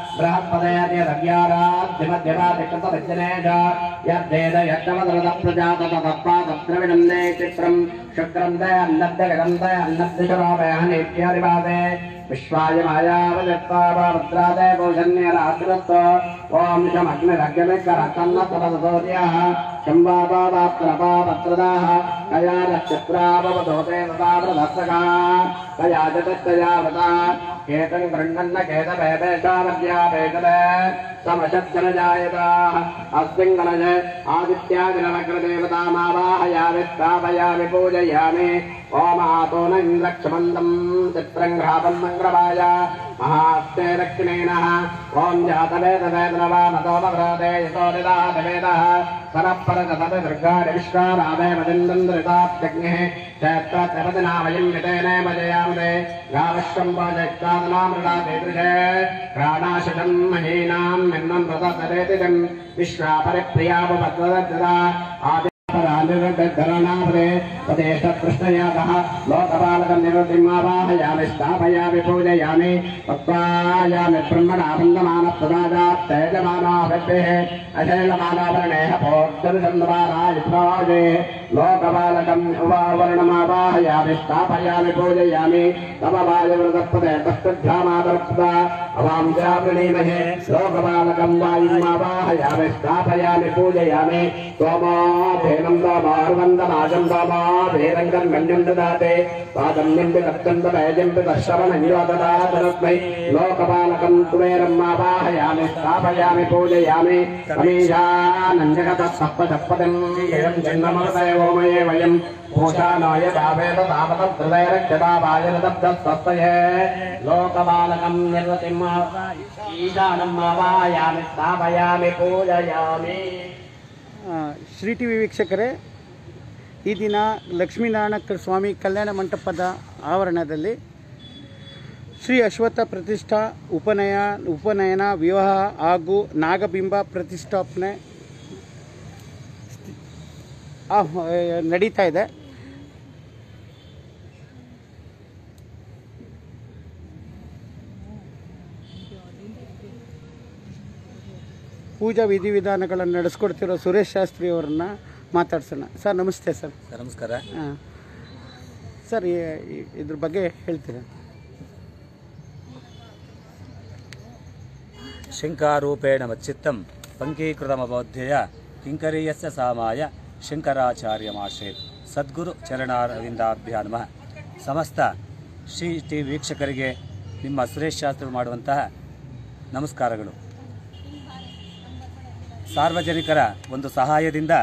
बृहत्पदयत्यदव्याराध्यमध्यवादिकृतविज्जने च यद्वेद यज्ञमदरदप्रजाततपादद्रविणन्दे चित्रम् शुक्रं दय अन्नद्यगदं दय अन्नद्यशरावयहनेत्यादिवादे विश्वाय मायावदत्तावद्रादय भोजन्यरात्रिरत्व ॐ शमग्निरग्निकरकन्नतरदोर्यः शम्बापात्रपात्रदाः कया नक्षत्राववधोते तथा कया जगत्तया वृता केतन् गृह्णन्न केतभेदेशावद्याभेदले समशब्दनजायताः अस्मिन् गणज आदित्यादिनवक्रदेवतामावाहयामि स्थापयामि पूजयामि ओमातो न इन्द्रक्षमन्दम् चित्रम् घ्रातम् मङ्गलवाय महास्ते दक्षिणेनः ॐ जातवेदवेदनवामतोमभ्राते यतो निदातवेदः सरपरतपद दुर्गाणि विश्वारामे मदिन्द्रन्दृतात्यग्निः क्षेत्रत्यपदिनामयम् वितेने मजयामते गाविश्वम् वाजक्तादनामृतादीदृशे प्राणाशतम् महीनाम् निन्नम् प्रततरेतिदम् विश्वापरिप्रियापद्वदत्तदा आदि धरणापदे तदेशकृष्णयातः लोकपालकं निवृत्तिमावाहयामि स्थापयामि पूजयामि तत्त्वायामि ब्रह्मणा वन्दमानप्रदादात् तेजमानाभिः अशैलमानावरणेः भोक्तृचन्द्रमारायित्राजे लोकपालकम् उवावर्णमावाहयामि स्थापयामि पूजयामि तव वायुवृतपदे तस्तुभ्यामादर्पदा अवां जावृणीमहे लोकपालकं वायुमावाहयामि स्थापयामि पूजयामि सोमाधेनं दामार्वन्दमाजं दामाधेरङ्गं गण्यं ददाते पादं निम्बि कत्तन्दमयजं दर्शवनयोददातरस्मै लोकपालकं कुबेरम् आवाहयामि स्थापयामि पूजयामि समीशानञ्जगतः सप्तचप्पतिम् एवं जन्ममृतयोमये वयम् भूषाणाय तावेद तावतहृदयरक्षतावायरदब्धस्तये लोकपालकं निर्वतिम् ईशानम् आवाहयामि स्थापयामि पूजयामि ಆ, ಶ್ರೀ ಟಿ ವಿ ವೀಕ್ಷಕರೇ ಈ ದಿನ ಲಕ್ಷ್ಮೀನಾರಾಯಣ ಸ್ವಾಮಿ ಕಲ್ಯಾಣ ಮಂಟಪದ ಆವರಣದಲ್ಲಿ ಶ್ರೀ ಅಶ್ವತ್ಥ ಪ್ರತಿಷ್ಠಾ ಉಪನಯ ಉಪನಯನ ವಿವಾಹ ಹಾಗೂ ನಾಗಬಿಂಬ ಪ್ರತಿಷ್ಠಾಪನೆ ಆ, ನಡೀತಾ ಇದೆ ಪೂಜಾ ವಿಧಿವಿಧಾನಗಳನ್ನು ನಡೆಸ್ಕೊಡ್ತಿರೋ ಸುರೇಶ್ ಶಾಸ್ತ್ರಿ ಅವರನ್ನ ಮಾತಾಡ್ಸೋಣ ಸರ್ ನಮಸ್ತೆ ಸರ್ ಸರ್ ನಮಸ್ಕಾರ ಹಾಂ ಸರ್ ಈ- ಈ- ಇದ್ರ ಬಗ್ಗೆ ಹೇಳ್ತೀರಾ ಶಂಕಾರೂಪೇಣ ಮಚ್ಚಿತ್ತಂ ಪಂಕೀಕೃತಮಬೋಧ್ಯಯ ಕಿಂಕರೀಯಸ್ಯ ಸಾಮಾಯ ಶಂಕರಾಚಾರ್ಯಮಾಶ್ರಯತ್ ಸದ್ಗುರು ಚರಣಾರವಿಂದಾಭ್ಯಾ ನಮಃ ಸಮಸ್ತ ಶ್ರೀ ಟಿ ವೀಕ್ಷಕರಿಗೆ ನಿಮ್ಮ ಸುರೇಶ್ ಶಾಸ್ತ್ರಿ ಮಾಡುವಂತಹ ನಮಸ್ಕಾರಗಳು ಸಾರ್ವಜನಿಕರ ಒಂದು ಸಹಾಯದಿಂದ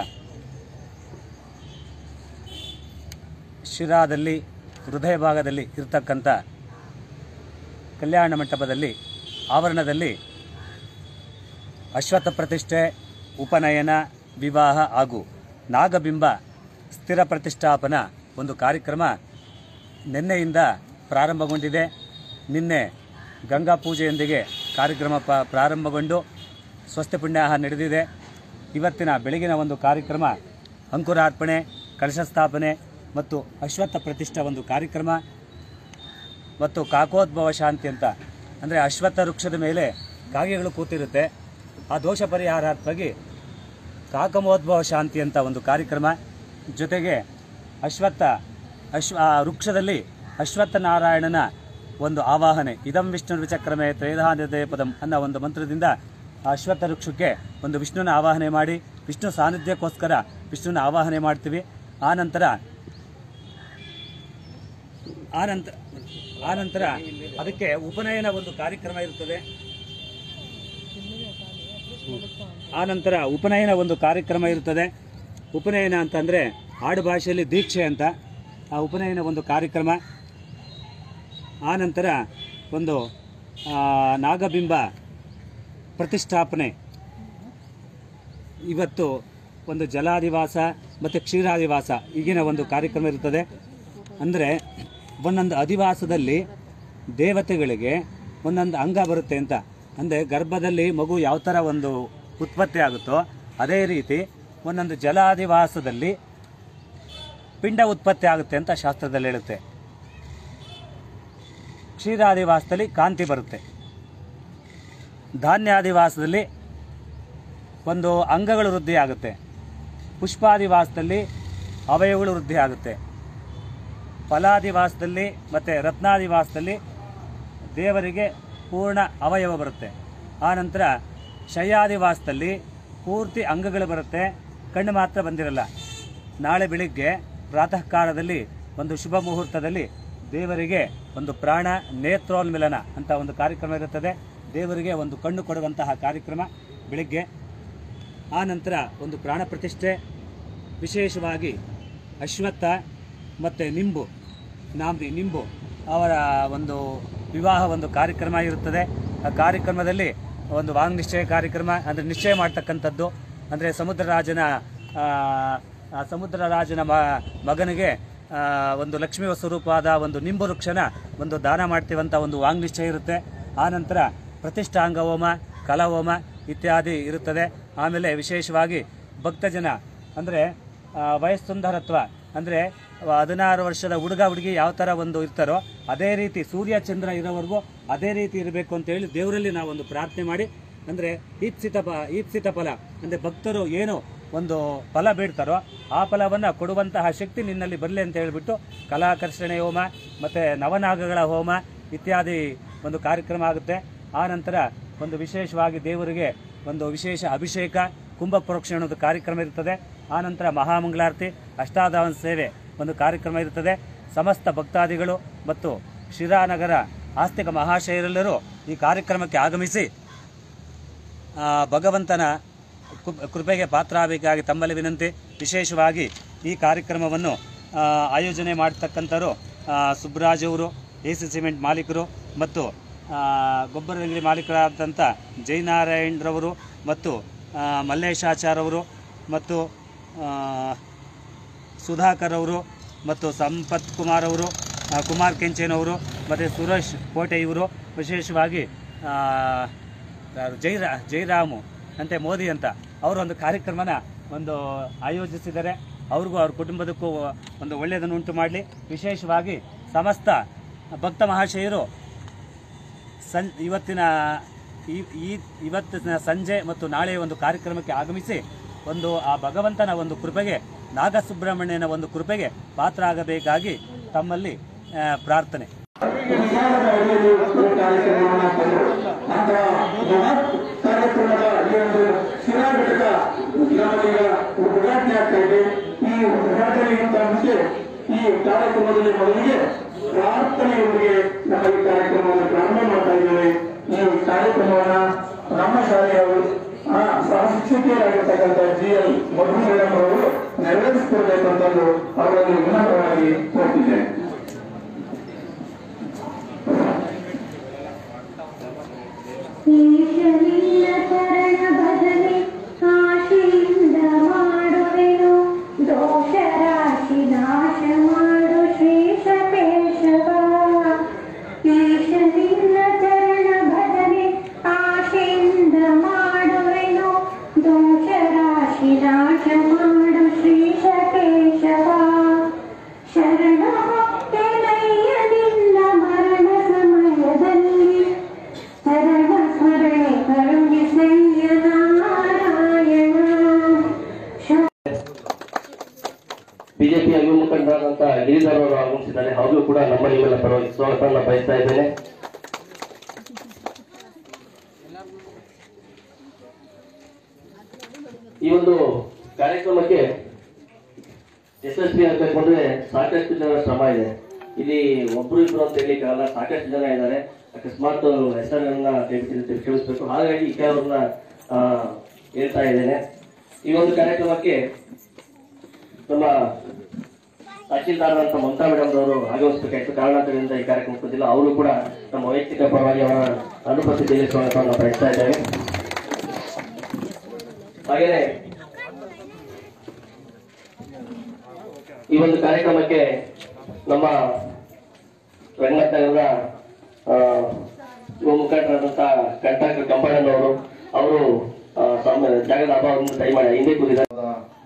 ಶಿರಾದಲ್ಲಿ ಹೃದಯ ಭಾಗದಲ್ಲಿ ಇರತಕ್ಕಂಥ ಕಲ್ಯಾಣ ಮಂಟಪದಲ್ಲಿ ಆವರಣದಲ್ಲಿ ಅಶ್ವತ್ಥ ಪ್ರತಿಷ್ಠೆ ಉಪನಯನ ವಿವಾಹ ಹಾಗೂ ನಾಗಬಿಂಬ ಸ್ಥಿರ ಪ್ರತಿಷ್ಠಾಪನಾ ಒಂದು ಕಾರ್ಯಕ್ರಮ ನಿನ್ನೆಯಿಂದ ಪ್ರಾರಂಭಗೊಂಡಿದೆ ನಿನ್ನೆ ಗಂಗಾ ಪೂಜೆಯೊಂದಿಗೆ ಕಾರ್ಯಕ್ರಮ ಪ ಪ್ರಾರಂಭಗೊಂಡು ಸ್ವಸ್ತಿ ಪುಣ್ಯಾಹ ನಡೆದಿದೆ ಇವತ್ತಿನ ಬೆಳಗಿನ ಒಂದು ಕಾರ್ಯಕ್ರಮ ಅಂಕುರಾರ್ಪಣೆ ಕಲಶ ಸ್ಥಾಪನೆ ಮತ್ತು ಅಶ್ವತ್ಥ ಪ್ರತಿಷ್ಠಾ ಒಂದು ಕಾರ್ಯಕ್ರಮ ಮತ್ತು ಕಾಕೋದ್ಭವ ಶಾಂತಿ ಅಂತ ಅಂದರೆ ಅಶ್ವತ್ಥ ವೃಕ್ಷದ ಮೇಲೆ ಕಾಗೆಗಳು ಕೂತಿರುತ್ತೆ ಆ ದೋಷ ಪರಿಹಾರಾರ್ಥವಾಗಿ ಕಾಕಮೋದ್ಭವ ಶಾಂತಿ ಅಂತ ಒಂದು ಕಾರ್ಯಕ್ರಮ ಜೊತೆಗೆ ಅಶ್ವತ್ಥ ಅಶ್ವ ಆ ವೃಕ್ಷದಲ್ಲಿ ಅಶ್ವತ್ಥ ನಾರಾಯಣನ ಒಂದು ಆವಾಹನೆ ಇದಂ ವಿಷ್ಣು ವಿಚಕ್ರಮೆ ತ್ರೈಧಾನ್ಯತೆ ಪದಂ ಅನ್ನೋ ಒಂದು ಮಂತ್ರದಿಂದ ಆ ಅಶ್ವತ್ಥ ವೃಕ್ಷಕ್ಕೆ ಒಂದು ವಿಷ್ಣುನ ಆವಾಹನೆ ಮಾಡಿ ವಿಷ್ಣು ಸಾನ್ನಿಧ್ಯಕ್ಕೋಸ್ಕರ ವಿಷ್ಣುನ ಆವಾಹನೆ ಮಾಡ್ತೀವಿ ಆನಂತರ ಆನಂತರ ಆನಂತರ ಅದಕ್ಕೆ ಉಪನಯನ ಒಂದು ಕಾರ್ಯಕ್ರಮ ಇರುತ್ತದೆ ಆನಂತರ ಉಪನಯನ ಒಂದು ಕಾರ್ಯಕ್ರಮ ಇರುತ್ತದೆ ಉಪನಯನ ಅಂತಂದರೆ ಆಡು ಭಾಷೆಯಲ್ಲಿ ದೀಕ್ಷೆ ಅಂತ ಆ ಉಪನಯನ ಒಂದು ಕಾರ್ಯಕ್ರಮ ಆನಂತರ ಒಂದು ಆ, ನಾಗಬಿಂಬ ಪ್ರತಿಷ್ಠಾಪನೆ ಇವತ್ತು ಒಂದು ಜಲಾದಿವಾಸ ಮತ್ತು ಕ್ಷೀರಾದಿವಾಸ ಈಗಿನ ಒಂದು ಕಾರ್ಯಕ್ರಮ ಇರುತ್ತದೆ ಅಂದರೆ ಒಂದೊಂದು ಅಧಿವಾಸದಲ್ಲಿ ದೇವತೆಗಳಿಗೆ ಒಂದೊಂದು ಅಂಗ ಬರುತ್ತೆ ಅಂತ ಅಂದರೆ ಗರ್ಭದಲ್ಲಿ ಮಗು ಯಾವ ಥರ ಒಂದು ಉತ್ಪತ್ತಿ ಆಗುತ್ತೋ ಅದೇ ರೀತಿ ಒಂದೊಂದು ಜಲಾದಿವಾಸದಲ್ಲಿ ಪಿಂಡ ಉತ್ಪತ್ತಿ ಆಗುತ್ತೆ ಅಂತ ಶಾಸ್ತ್ರದಲ್ಲಿ ಹೇಳುತ್ತೆ ಕ್ಷೀರಾದಿವಾಸದಲ್ಲಿ ಕಾಂತಿ ಬರುತ್ತೆ ಧಾನ್ಯಾದಿವಾಸದಲ್ಲಿ ಒಂದು ಅಂಗಗಳು ವೃದ್ಧಿ ಆಗುತ್ತೆ ಪುಷ್ಪಾದಿವಾಸದಲ್ಲಿ ಅವಯವಗಳು ವೃದ್ಧಿ ಆಗುತ್ತೆ ಫಲಾದಿವಾಸದಲ್ಲಿ ಮತ್ತು ರತ್ನಾದಿವಾಸದಲ್ಲಿ ದೇವರಿಗೆ ಪೂರ್ಣ ಅವಯವ ಬರುತ್ತೆ ಆನಂತರ ಶಯ್ಯಾದಿವಾಸದಲ್ಲಿ ಪೂರ್ತಿ ಅಂಗಗಳು ಬರುತ್ತೆ ಕಣ್ಣು ಮಾತ್ರ ಬಂದಿರಲ್ಲ ನಾಳೆ ಬೆಳಿಗ್ಗೆ ಪ್ರಾತಃ ಕಾಲದಲ್ಲಿ ಒಂದು ಶುಭ ಮುಹೂರ್ತದಲ್ಲಿ ದೇವರಿಗೆ ಒಂದು ಪ್ರಾಣ ನೇತ್ರೋನ್ಮಿಲನ ಅಂತ ಒಂದು ಕಾರ್ಯಕ್ರಮ ಇರುತ್ತದೆ ದೇವರಿಗೆ ಒಂದು ಕಣ್ಣು ಕೊಡುವಂತಹ ಕಾರ್ಯಕ್ರಮ ಬೆಳಿಗ್ಗೆ ಆ ನಂತರ ಒಂದು ಪ್ರಾಣ ಪ್ರತಿಷ್ಠೆ ವಿಶೇಷವಾಗಿ ಅಶ್ವತ್ಥ ಮತ್ತು ನಿಂಬು ನಾಂಬಿ ನಿಂಬು ಅವರ ಒಂದು ವಿವಾಹ ಒಂದು ಕಾರ್ಯಕ್ರಮ ಇರುತ್ತದೆ ಆ ಕಾರ್ಯಕ್ರಮದಲ್ಲಿ ಒಂದು ವಾಂಗ್ ನಿಶ್ಚಯ ಕಾರ್ಯಕ್ರಮ ಅಂದರೆ ನಿಶ್ಚಯ ಮಾಡ್ತಕ್ಕಂಥದ್ದು ಅಂದರೆ ಸಮುದ್ರ ರಾಜನ ಆ, ಆ ಸಮುದ್ರ ರಾಜನ ಮ ಮಗನಿಗೆ ಆ, ಒಂದು ಲಕ್ಷ್ಮೀ ಸ್ವರೂಪವಾದ ಒಂದು ನಿಂಬು ವೃಕ್ಷನ ಒಂದು ದಾನ ಮಾಡ್ತೀವಂತ ಒಂದು ವಾಂಗ್ ನಿಶ್ಚಯ ಇರುತ್ತೆ ಆನಂತರ ಪ್ರತಿಷ್ಠಾಂಗ ಹೋಮ ಕಲಹೋಮ ಇತ್ಯಾದಿ ಇರುತ್ತದೆ ಆಮೇಲೆ ವಿಶೇಷವಾಗಿ ಭಕ್ತಜನ ಅಂದರೆ ವಯಸ್ಸುಂದರತ್ವ ಅಂದರೆ ಹದಿನಾರು ವರ್ಷದ ಹುಡುಗ ಹುಡುಗಿ ಯಾವ ಥರ ಒಂದು ಇರ್ತಾರೋ ಅದೇ ರೀತಿ ಸೂರ್ಯ ಚಂದ್ರ ಇರೋವರೆಗೂ ಅದೇ ರೀತಿ ಇರಬೇಕು ಅಂತ ಹೇಳಿ ದೇವರಲ್ಲಿ ನಾವು ಒಂದು ಪ್ರಾರ್ಥನೆ ಮಾಡಿ ಅಂದರೆ ಈಪ್ಸಿತ ಪ ಈಪ್ಸಿತ ಫಲ ಅಂದರೆ ಭಕ್ತರು ಏನು ಒಂದು ಫಲ ಬೇಡ್ತಾರೋ ಆ ಫಲವನ್ನು ಕೊಡುವಂತಹ ಶಕ್ತಿ ನಿನ್ನಲ್ಲಿ ಬರಲಿ ಅಂತ ಹೇಳಿಬಿಟ್ಟು ಕಲಾಕರ್ಷಣೆ ಹೋಮ ಮತ್ತು ನವನಾಗಗಳ ಹೋಮ ಇತ್ಯಾದಿ ಒಂದು ಕಾರ್ಯಕ್ರಮ ಆಗುತ್ತೆ ಆ ನಂತರ ಒಂದು ವಿಶೇಷವಾಗಿ ದೇವರಿಗೆ ಒಂದು ವಿಶೇಷ ಅಭಿಷೇಕ ಕುಂಭ ಪ್ರೋಕ್ಷಣೆ ಅನ್ನೋದು ಕಾರ್ಯಕ್ರಮ ಇರ್ತದೆ ಆನಂತರ ಮಹಾಮಂಗಳಾರತಿ ಅಷ್ಟಾಧಾವನ ಸೇವೆ ಒಂದು ಕಾರ್ಯಕ್ರಮ ಇರುತ್ತದೆ ಸಮಸ್ತ ಭಕ್ತಾದಿಗಳು ಮತ್ತು ಶಿರಾನಗರ ಆಸ್ತಿಕ ಮಹಾಶಯರೆಲ್ಲರೂ ಈ ಕಾರ್ಯಕ್ರಮಕ್ಕೆ ಆಗಮಿಸಿ ಆ, ಭಗವಂತನ ಕೃ- ಕೃಪೆಗೆ ಪಾತ್ರರಾಗಬೇಕಾಗಿ ತಮ್ಮಲ್ಲಿ ವಿನಂತಿ ವಿಶೇಷವಾಗಿ ಈ ಕಾರ್ಯಕ್ರಮವನ್ನು ಆ, ಆಯೋಜನೆ ಮಾಡತಕ್ಕಂಥವರು ಆ, ಸುಬ್ರಾಜ್ ಅವರು ಎ ಸಿ ಸಿಮೆಂಟ್ ಮಾಲೀಕರು ಮತ್ತು ಆ, ಗೊಬ್ಬರದ ಅಂಗಡಿ ಮಾಲೀಕರಾದಂಥ ಜಯನಾರಾಯಣರವರು ಮತ್ತು ಆ, ಮಲ್ಲೇಶಾಚಾರ್ ಅವರು ಮತ್ತು ಆ, ಸುಧಾಕರ್ ಅವರು ಮತ್ತು ಸಂಪತ್ ಕುಮಾರ್ ಅವರು ಆ, ಕುಮಾರ್ ಕೆಂಚೇನವರು ಮತ್ತು ಸುರೇಶ್ ಕೋಟೆ ಇವರು ವಿಶೇಷವಾಗಿ ಆ, ಯಾರು ಜೈರಾ ಜೈರಾಮು ಅಂತೆ ಮೋದಿ ಅಂತ ಅವರು ಒಂದು ಕಾರ್ಯಕ್ರಮನ ಒಂದು ಆಯೋಜಿಸಿದ್ದಾರೆ ಅವ್ರಿಗೂ ಅವ್ರ ಕುಟುಂಬದಕ್ಕೂ ಒಂದು ಒಳ್ಳೆಯದನ್ನು ಉಂಟು ಮಾಡಲಿ ವಿಶೇಷವಾಗಿ ಸಮಸ್ತ ಭಕ್ತ ಮಹಾಶಯರು ಸಂ ಇವತ್ತಿನ ಈ ಈ ಇವತ್ತಿನ ಸಂಜೆ ಮತ್ತು ನಾಳೆಯ ಒಂದು ಕಾರ್ಯಕ್ರಮಕ್ಕೆ ಆಗಮಿಸಿ ಒಂದು ಆ ಭಗವಂತನ ಒಂದು ಕೃಪೆಗೆ ನಾಗಸುಬ್ರಹ್ಮಣ್ಯನ ಒಂದು ಕೃಪೆಗೆ ಪಾತ್ರ ಆಗಬೇಕಾಗಿ ತಮ್ಮಲ್ಲಿ ಆ, ಪ್ರಾರ್ಥನೆ ಕಾರ್ಯಕ್ರಮದ ಈ ಒಂದು ಶಿರಾ ಘಟಕ ನಮ್ಮಲ್ಲಿ ಈಗ ಉದ್ಘಾಟನೆ ಆಗ್ತಾ ಇದೆ ಈ ಉದ್ಘಾಟನೆಗಿಂತ ಮುಂಚೆ ಈ ಕಾರ್ಯಕ್ರಮದಲ್ಲಿ ಮೊದಲಿಗೆ ಪ್ರಾರ್ಥನೆಯೊಂದಿಗೆ ನಮ್ಮ ಈ ಕಾರ್ಯಕ್ರಮವನ್ನು ಪ್ರಾರಂಭ ಮಾಡ್ತಾ ಇದ್ದೇವೆ ಈ ಕಾರ್ಯಕ್ರಮವನ್ನ ನಮ್ಮ ಶಾಲೆಯವರು ಆ ಸಹ ಶಿಕ್ಷಕಿಯರಾಗಿರ್ತಕ್ಕಂಥ ಜಿ ಎಲ್ ಮಧು ಮೇಡಮ್ ಅವರು ನೆರವೇರಿಸಿಕೊಡ್ಬೇಕು ಅಂತಂದು ಅವರಲ್ಲಿ ವಿನಮ್ರವಾಗಿ ಕೋರ್ತಿದ್ದೇನೆ ಈಶನಿಲ್ಲ ಶರಣ ಭಜನೆ ಆಶೆಯಿಂದ ಮಾಡುವೆನು ದೋಷ ರಾಶಿ ನಾಶ ಮಾಡು ಶ್ರೇಷ ಕೇಶವ ಈಶನಿಲ್ಲ ಶರಣ ಭಜನೆ ಆಶೆಯಿಂದ ಮಾಡುವೆನು ದೋಷ ರಾಶಿ ನಾಶ ಮಾಡು ಶ್ರೇಷ ಕೇಶವ ಶರಣ ಭಕ್ತನಯ್ಯನಿಲ್ಲ ಮರಣ ಸಮಯದಲ್ಲಿ ಶರಣ ಸ್ಮರಣೆ ಕರುಣಿಸಯ್ಯ ನಾರಾಯಣ ಬಿಜೆಪಿಯ ಯುವ ಮುಖಂಡರಾದಂತಹ ಗಿರಿಧರ್ ಅವರು ಆಗಮಿಸಿದ್ದಾರೆ ಅವ್ರಿಗೂ ಕೂಡ ನಮ್ಮ ನಿಮ್ಮೆಲ್ಲ ಪರವಾಗಿ ಸ್ವಾಗತವನ್ನು ಬಯಸ್ತಾ ಇದ್ದೇನೆ ಈ ಒಂದು ಕಾರ್ಯಕ್ರಮಕ್ಕೆ ಯಶಸ್ವಿ ಆಗಬೇಕು ಅಂದ್ರೆ ಸಾಕಷ್ಟು ಜನ ಶ್ರಮ ಇದೆ ಇಲ್ಲಿ ಒಬ್ರು ಇಬ್ರು ಅಂತ ಹೇಳಲಿಕ್ಕೆ ಆಗಲ್ಲ ಸಾಕಷ್ಟು ಜನ ಇದ್ದಾರೆ ಅಕಸ್ಮಾತ್ ಹೆಸರನ್ನ ದಯವಿಟ್ಟು ಕ್ಷಮಿಸಬೇಕು ಹಾಗಾಗಿ ಕೆಲವ್ರನ್ನ ಆ, ಹೇಳ್ತಾ ಇದ್ದೇನೆ ಈ ಒಂದು ಕಾರ್ಯಕ್ರಮಕ್ಕೆ ನಮ್ಮ ತಹಶೀಲ್ದಾರ್ ಅಂತ ಮಮತಾ ಮೇಡಮ್ ಅವರು ಆಗಮಿಸಬೇಕಾಯ್ತು ಕಾರಣಾಂತರದಿಂದ ಈ ಕಾರ್ಯಕ್ರಮ ಬಂದಿಲ್ಲ ಅವರು ಕೂಡ ನಮ್ಮ ವೈಯಕ್ತಿಕ ಪರವಾಗಿ ಅವರ ಅನುಪಸ್ಥಿತಿಯಲ್ಲಿ ಸ್ವಾಗತವನ್ನು ಬಯಸ್ತಾ ಇದ್ದೇವೆ ಹಾಗೆಯೇ ಈ ಒಂದು ಕಾರ್ಯಕ್ರಮಕ್ಕೆ ನಮ್ಮ ರಂಗನಗರದ ಆ, ಯುವ ಮುಖಂಡರಾದಂತಹ ಕಂಟಾಕ್ಟರ್ ಕಂಪಣ್ಣನವರು ಅವರು ಆ, ತಮ್ಮ ಜಾಗದ ಅಭಾವವನ್ನು ದಯಮಾಡಿ ಹಿಂದೆ ಕೂರಿದ್ದಾರೆ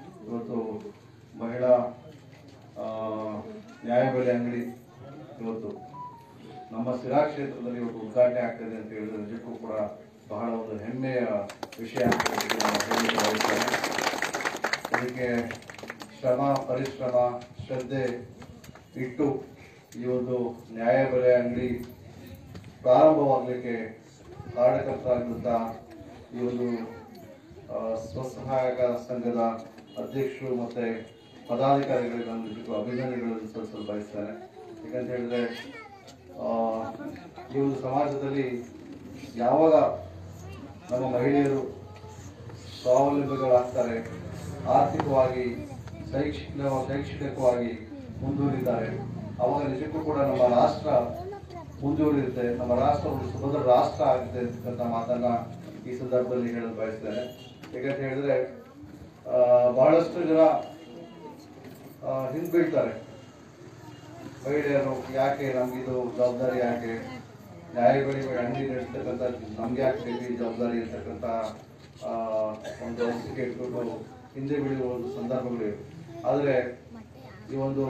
ಶಿರಾ ಕ್ಷೇತ್ರದಲ್ಲಿ ಇವತ್ತು ಉದ್ಘಾಟನೆ ಆಗ್ತದೆ ಅಂತ ಹೇಳಿದ್ರೆ ನಿಜಕ್ಕೂ ಕೂಡ ಬಹಳ ಒಂದು ಹೆಮ್ಮೆಯ ವಿಷಯ ಅಂತ ಹೇಳಿ ನಾನು ಹೇಳಲಿಕ್ಕೆ ಬಯಸ್ತೇನೆ ಇದಕ್ಕೆ ಶ್ರಮ ಪರಿಶ್ರಮ ಶ್ರದ್ಧೆ ಇಟ್ಟು ಈ ಒಂದು ನ್ಯಾಯಬೆಲೆ ಅಂಗಡಿ ಪ್ರಾರಂಭವಾಗಲಿಕ್ಕೆ ಕಾರಣಕರ್ತರಾಗಿದ್ದಂಥ ಈ ಒಂದು ಆ, ಸ್ವಸಹಾಯಕ ಸಂಘದ ಅಧ್ಯಕ್ಷರು ಮತ್ತೆ ಪದಾಧಿಕಾರಿಗಳಿಗೆ ನಾನು ನಿಜಕ್ಕೂ ಅಭಿನಂದನೆಗಳನ್ನು ಸಲ್ಲಿಸಲು ಬಯಸ್ತೇನೆ ಯಾಕಂತ ಹೇಳಿದ್ರೆ ಆ, ಈ ಒಂದು ಸಮಾಜದಲ್ಲಿ ಯಾವಾಗ ನಮ್ಮ ಮಹಿಳೆಯರು ಸ್ವಾವಲಂಬಿಗಳಾಗ್ತಾರೆ ಆರ್ಥಿಕವಾಗಿ ಶೈಕ್ಷಣಿಕ ಶೈಕ್ಷಣಿಕವಾಗಿ ಮುಂದುವರಿದ್ದಾರೆ ಅವಾಗ ನಿಜಕ್ಕೂ ಕೂಡ ನಮ್ಮ ರಾಷ್ಟ್ರ ಮುಂದುವರಿಯುತ್ತೆ ನಮ್ಮ ರಾಷ್ಟ್ರ ಒಂದು ಸುಭದ್ರ ರಾಷ್ಟ್ರ ಆಗುತ್ತೆ ಅಂತಕ್ಕಂಥ ಮಾತನ್ನ ಈ ಸಂದರ್ಭದಲ್ಲಿ ಹೇಳಲು ಬಯಸ್ತೇನೆ ಯಾಕಂತ ಹೇಳಿದ್ರೆ ಆ, ಬಹಳಷ್ಟು ಜನ ಆ, ಹಿಂದ್ಬೀಳ್ತಾರೆ ಮಹಿಳೆಯರು ಯಾಕೆ ನಮ್ಗಿದು ಜವಾಬ್ದಾರಿ ಯಾಕೆ ನ್ಯಾಯಗಳಿಗೆ ಅಂಗಡಿ ನಡೆಸ್ತಕ್ಕಂಥ ನಮ್ಗೆ ಯಾಕೆ ಬೇಕು ಈ ಜವಾಬ್ದಾರಿ ಇರ್ತಕ್ಕಂಥ ಆ, ಒಂದು ಅನಿಸಿಕೆ ಇಟ್ಕೊಂಡು ಹಿಂದೆ ಬೀಳುವ ಒಂದು ಸಂದರ್ಭಗಳಿವೆ ಆದರೆ ಈ ಒಂದು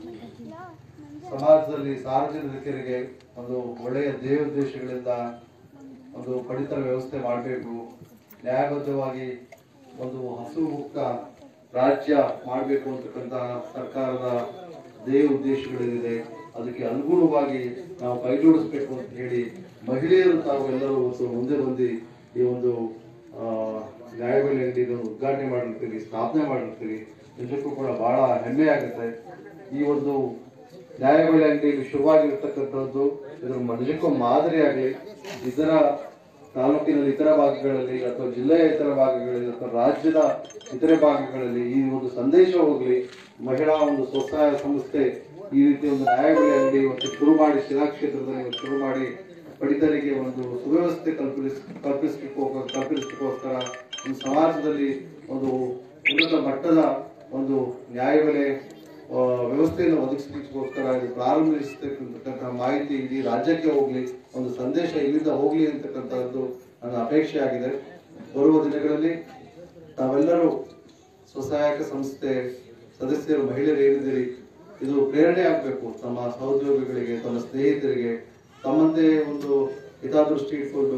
ಸಮಾಜದಲ್ಲಿ ಸಾರ್ವಜನಿಕರಿಗೆ ಒಂದು ಒಳ್ಳೆಯ ದೇವೋದ್ದೇಶಗಳಿಂದ ಒಂದು ಪಡಿತರ ವ್ಯವಸ್ಥೆ ಮಾಡಬೇಕು ನ್ಯಾಯಬದ್ಧವಾಗಿ ಒಂದು ಹಸು ಮುಕ್ತ ರಾಜ್ಯ ಮಾಡಬೇಕು ಅಂತಕ್ಕಂಥ ಸರ್ಕಾರದ ದೇವ ಉದ್ದೇಶಗಳೇನಿದೆ ಅದಕ್ಕೆ ಅನುಗುಣವಾಗಿ ನಾವು ಕೈ ಜೋಡಿಸ್ಬೇಕು ಅಂತ ಹೇಳಿ ಮಹಿಳೆಯರು ತಾವು ಎಲ್ಲರೂ ಇವತ್ತು ಮುಂದೆ ಬಂದು ಈ ಒಂದು ಆ, ನ್ಯಾಯಬೆಲೆ ಅಂಗಡಿಯನ್ನು ಉದ್ಘಾಟನೆ ಮಾಡಿರ್ತೀರಿ ಸ್ಥಾಪನೆ ಮಾಡಿರ್ತೀರಿ ನಿಜಕ್ಕೂ ಕೂಡ ಬಹಳ ಹೆಮ್ಮೆ ಆಗುತ್ತೆ ಈ ಒಂದು ನ್ಯಾಯಬೆಲೆ ಅಂಗಡಿ ಶುರುವಾಗಿರ್ತಕ್ಕಂಥದ್ದು ಇದರ ನಿಜಕ್ಕೂ ಮಾದರಿ ಆಗಲಿ ಇದರ ತಾಲೂಕಿನಲ್ಲಿ ಇತರ ಭಾಗಗಳಲ್ಲಿ ಅಥವಾ ಜಿಲ್ಲೆಯ ಇತರ ಭಾಗಗಳಲ್ಲಿ ಅಥವಾ ರಾಜ್ಯದ ಇತರೆ ಭಾಗಗಳಲ್ಲಿ ಈ ಒಂದು ಸಂದೇಶ ಹೋಗ್ಲಿ ಮಹಿಳಾ ಒಂದು ಸ್ವಸಹಾಯ ಸಂಸ್ಥೆ ಈ ರೀತಿ ಒಂದು ನ್ಯಾಯಬೆಲೆ ಅಂಗಡಿ ಇವತ್ತು ಶುರು ಮಾಡಿ ಶಿರಾ ಕ್ಷೇತ್ರದಲ್ಲಿ ಇವತ್ತು ಶುರು ಮಾಡಿ ಪಡಿತರಿಗೆ ಒಂದು ಸುವ್ಯವಸ್ಥೆ ಕಲ್ಪಿಸ್ ಕಲ್ಪಿಸ್ಲಿಕ್ಕೋ ಕಲ್ಪಿಸಲಿಕ್ಕೋಸ್ಕರ ಒಂದು ಸಮಾಜದಲ್ಲಿ ಒಂದು ಉನ್ನತ ಮಟ್ಟದ ಒಂದು ನ್ಯಾಯಬೆಲೆ ಆ, ವ್ಯವಸ್ಥೆಯನ್ನು ಒದಗಿಸಲಿಕ್ಕೋಸ್ಕರ ಇದು ಪ್ರಾರಂಭಿಸತಕ್ಕಂಥ ಮಾಹಿತಿ ಇಡೀ ರಾಜ್ಯಕ್ಕೆ ಹೋಗ್ಲಿ ಒಂದು ಸಂದೇಶ ಇಲ್ಲಿಂದ ಹೋಗ್ಲಿ ಅಂತಕ್ಕಂಥದ್ದು ನನ್ನ ಅಪೇಕ್ಷೆ ಆಗಿದೆ ಬರುವ ದಿನಗಳಲ್ಲಿ ತಾವೆಲ್ಲರೂ ಸ್ವಸಹಾಯಕ ಸಂಸ್ಥೆ ಸದಸ್ಯರು ಮಹಿಳೆಯರು ಏನಿದ್ದೀರಿ ಇದು ಪ್ರೇರಣೆ ಆಗಬೇಕು ತಮ್ಮ ಸಹೋದ್ಯೋಗಿಗಳಿಗೆ ತಮ್ಮ ಸ್ನೇಹಿತರಿಗೆ ತಮ್ಮಂದೇ ಒಂದು ಹಿತಾದೃಷ್ಟಿ ಇಟ್ಕೊಂಡು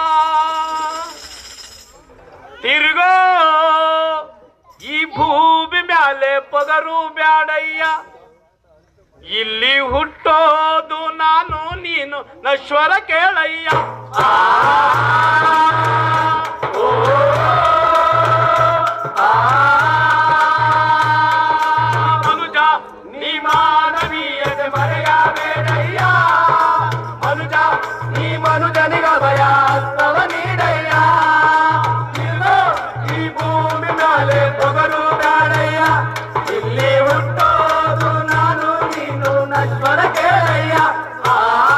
ತಿರುಗೋ ಈ ಭೂಮಿ ಮ್ಯಾಲೆ ಪಗರು ಬ್ಯಾಡಯ್ಯ ಇಲ್ಲಿ ಹುಟ್ಟೋದು ನಾನು ನೀನು ನಶ್ವರ ಕೇಳಯ್ಯ ಆ, ಓ, ಆ, ಮನುಜ ನೀ ಮಾನವೀಯತೆ ಮರೆಯಬೇಡಯ್ಯ ಮನುಜ ನೀ ಮನುಜನಿಗ ಭಯ ತವ ನೀಡಯ್ಯ ಇಲ್ಲೋ ಈ ಭೂಮಿ ಮೇಲೆ ಪೊಗರು ಬ್ಯಾಡಯ್ಯ ಇಲ್ಲಿ ಹುಟ್ಟೋದು ನಾನು ನೀನು ನಶ್ವರ ಕೇಳಯ್ಯ ಆ,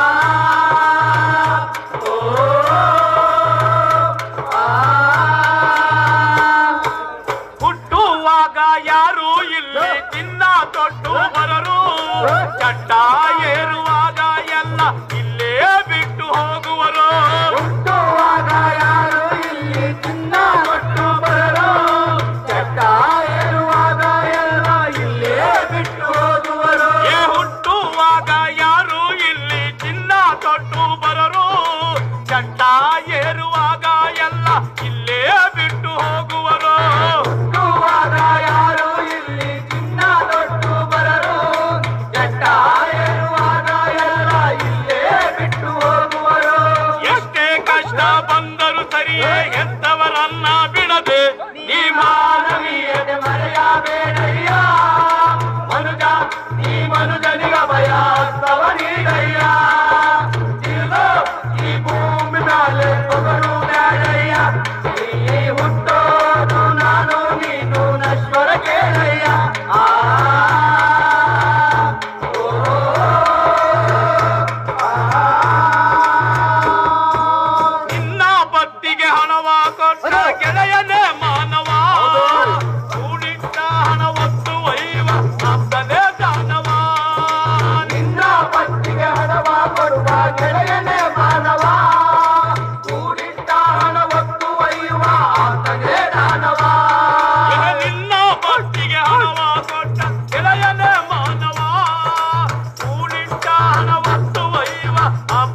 ಓ, ಆ. ಹುಟ್ಟುವಾಗ ಯಾರು ಇಲ್ಲಿ ತಿನ್ನ ತೊಟ್ಟು ಬರರು ಚಟ್ಟ ಏರುವಾಗ ಎಲ್ಲ ಇಲ್ಲೇ ಬಿಟ್ಟು ಹೋಗುವರು ಹುಟ್ಟುವಾಗ ಯಾರು ಇಲ್ಲಿ ತಿನ್ನ ತೊಟ್ಟು ಬರರು ಚಟ್ಟ ಏರುವಾಗ ಎಲ್ಲ ಇಲ್ಲೇ ಬಿಟ್ಟು ಹೋಗುವರು ಏ ಹುಟ್ಟುವಾಗ ಯಾರು ಇಲ್ಲಿ ಚಿನ್ನ ತೊಟ್ಟು ಬರರು ಚಟ್ಟ ಏರುವಾಗ ಎಲ್ಲ ಇಲ್ಲೇ ಬಿಟ್ಟು ಹೋಗುವರು ಹುಟ್ಟುವಾಗ ಯಾರು ಇಲ್ಲಿ ಚಿನ್ನ ತೊಟ್ಟು ಬರರು ಚಟ್ಟ ಏರುವಾಗ ಎಲ್ಲ ಇಲ್ಲೇ ಬಿಟ್ಟು ಹೋಗುವರು ಎಷ್ಟೇ ಕಷ್ಟ ಬಂದರು ಸರಿಯೇ ಹೆತ್ತವರನ್ನ ಬಿಡದೆ ನೀ ಮಾನವೀಯತೆ ಮರೆಯಬೇಡಯ್ಯ ಮನುಜ ನೀ ಮನುಜನಿಗ ಭಯ ತವ ನೀಡಯ್ಯ ಇಲ್ಲೋ ಈ ಭೂಮಿ ಮೇಲೆ ಪೊಗರು ಬ್ಯಾಡಯ್ಯ ಇಲ್ಲಿ ಹುಟ್ಟೋದು ನಾನು ನೀನು ನಶ್ವರ ಕೇಳಯ್ಯ ಆ ಓ, ನಿನ್ನ ಬತ್ತಿಗೆ ಹಣವ ಕೊಟ್ಟ ಗೆಳೆಯನೇ ಮಾನವ ಕೂಡಿಟ್ಟ ಹಣ ಒತ್ತು ಒಯ್ಯುವ ಅಪ್ಪನೇ ದಾನವ ನಿನ್ನ ಬತ್ತಿಗೆ ಹಣವ ಕೊಡುವ ಗೆಳೆಯನೇ ಮಾನವ ಕೂಡಿಟ್ಟ ಹಣ ಒತ್ತು ಒಯ್ಯುವ ಆತನೇ ದಾನವ ನಿನ್ನ ಬತ್ತಿಗೆ ಹಣವ ಕೊಟ್ಟ ಗೆಳೆಯನೇ ಮಾನವ ಕೂಡಿಟ್ಟ ಹಣ ಒತ್ತು ಒಯ್ಯುವ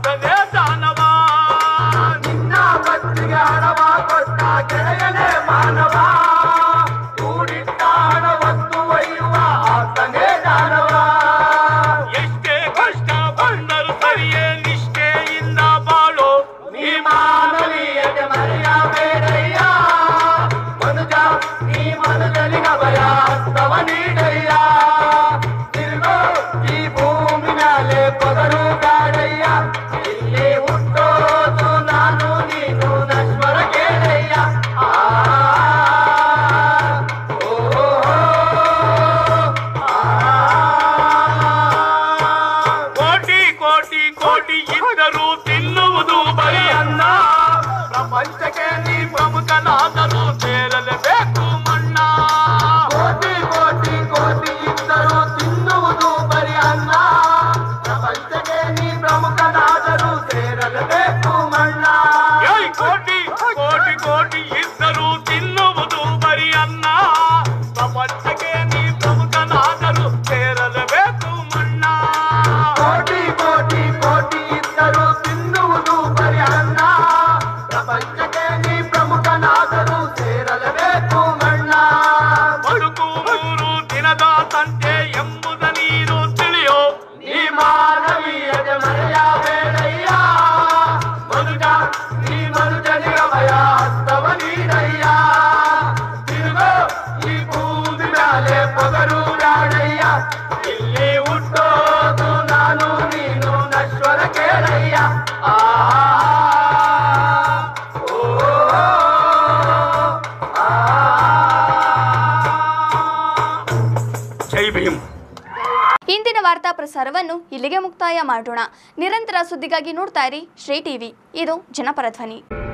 ಪ್ರಸಾರವನ್ನು ಇಲ್ಲಿಗೆ ಮುಕ್ತಾಯ ಮಾಡೋಣ ನಿರಂತರ ಸುದ್ದಿಗಾಗಿ ನೋಡ್ತಾ ಇರಿ ಶ್ರೀ ಟಿವಿ ಇದು ಜನಪರ ಧ್ವನಿ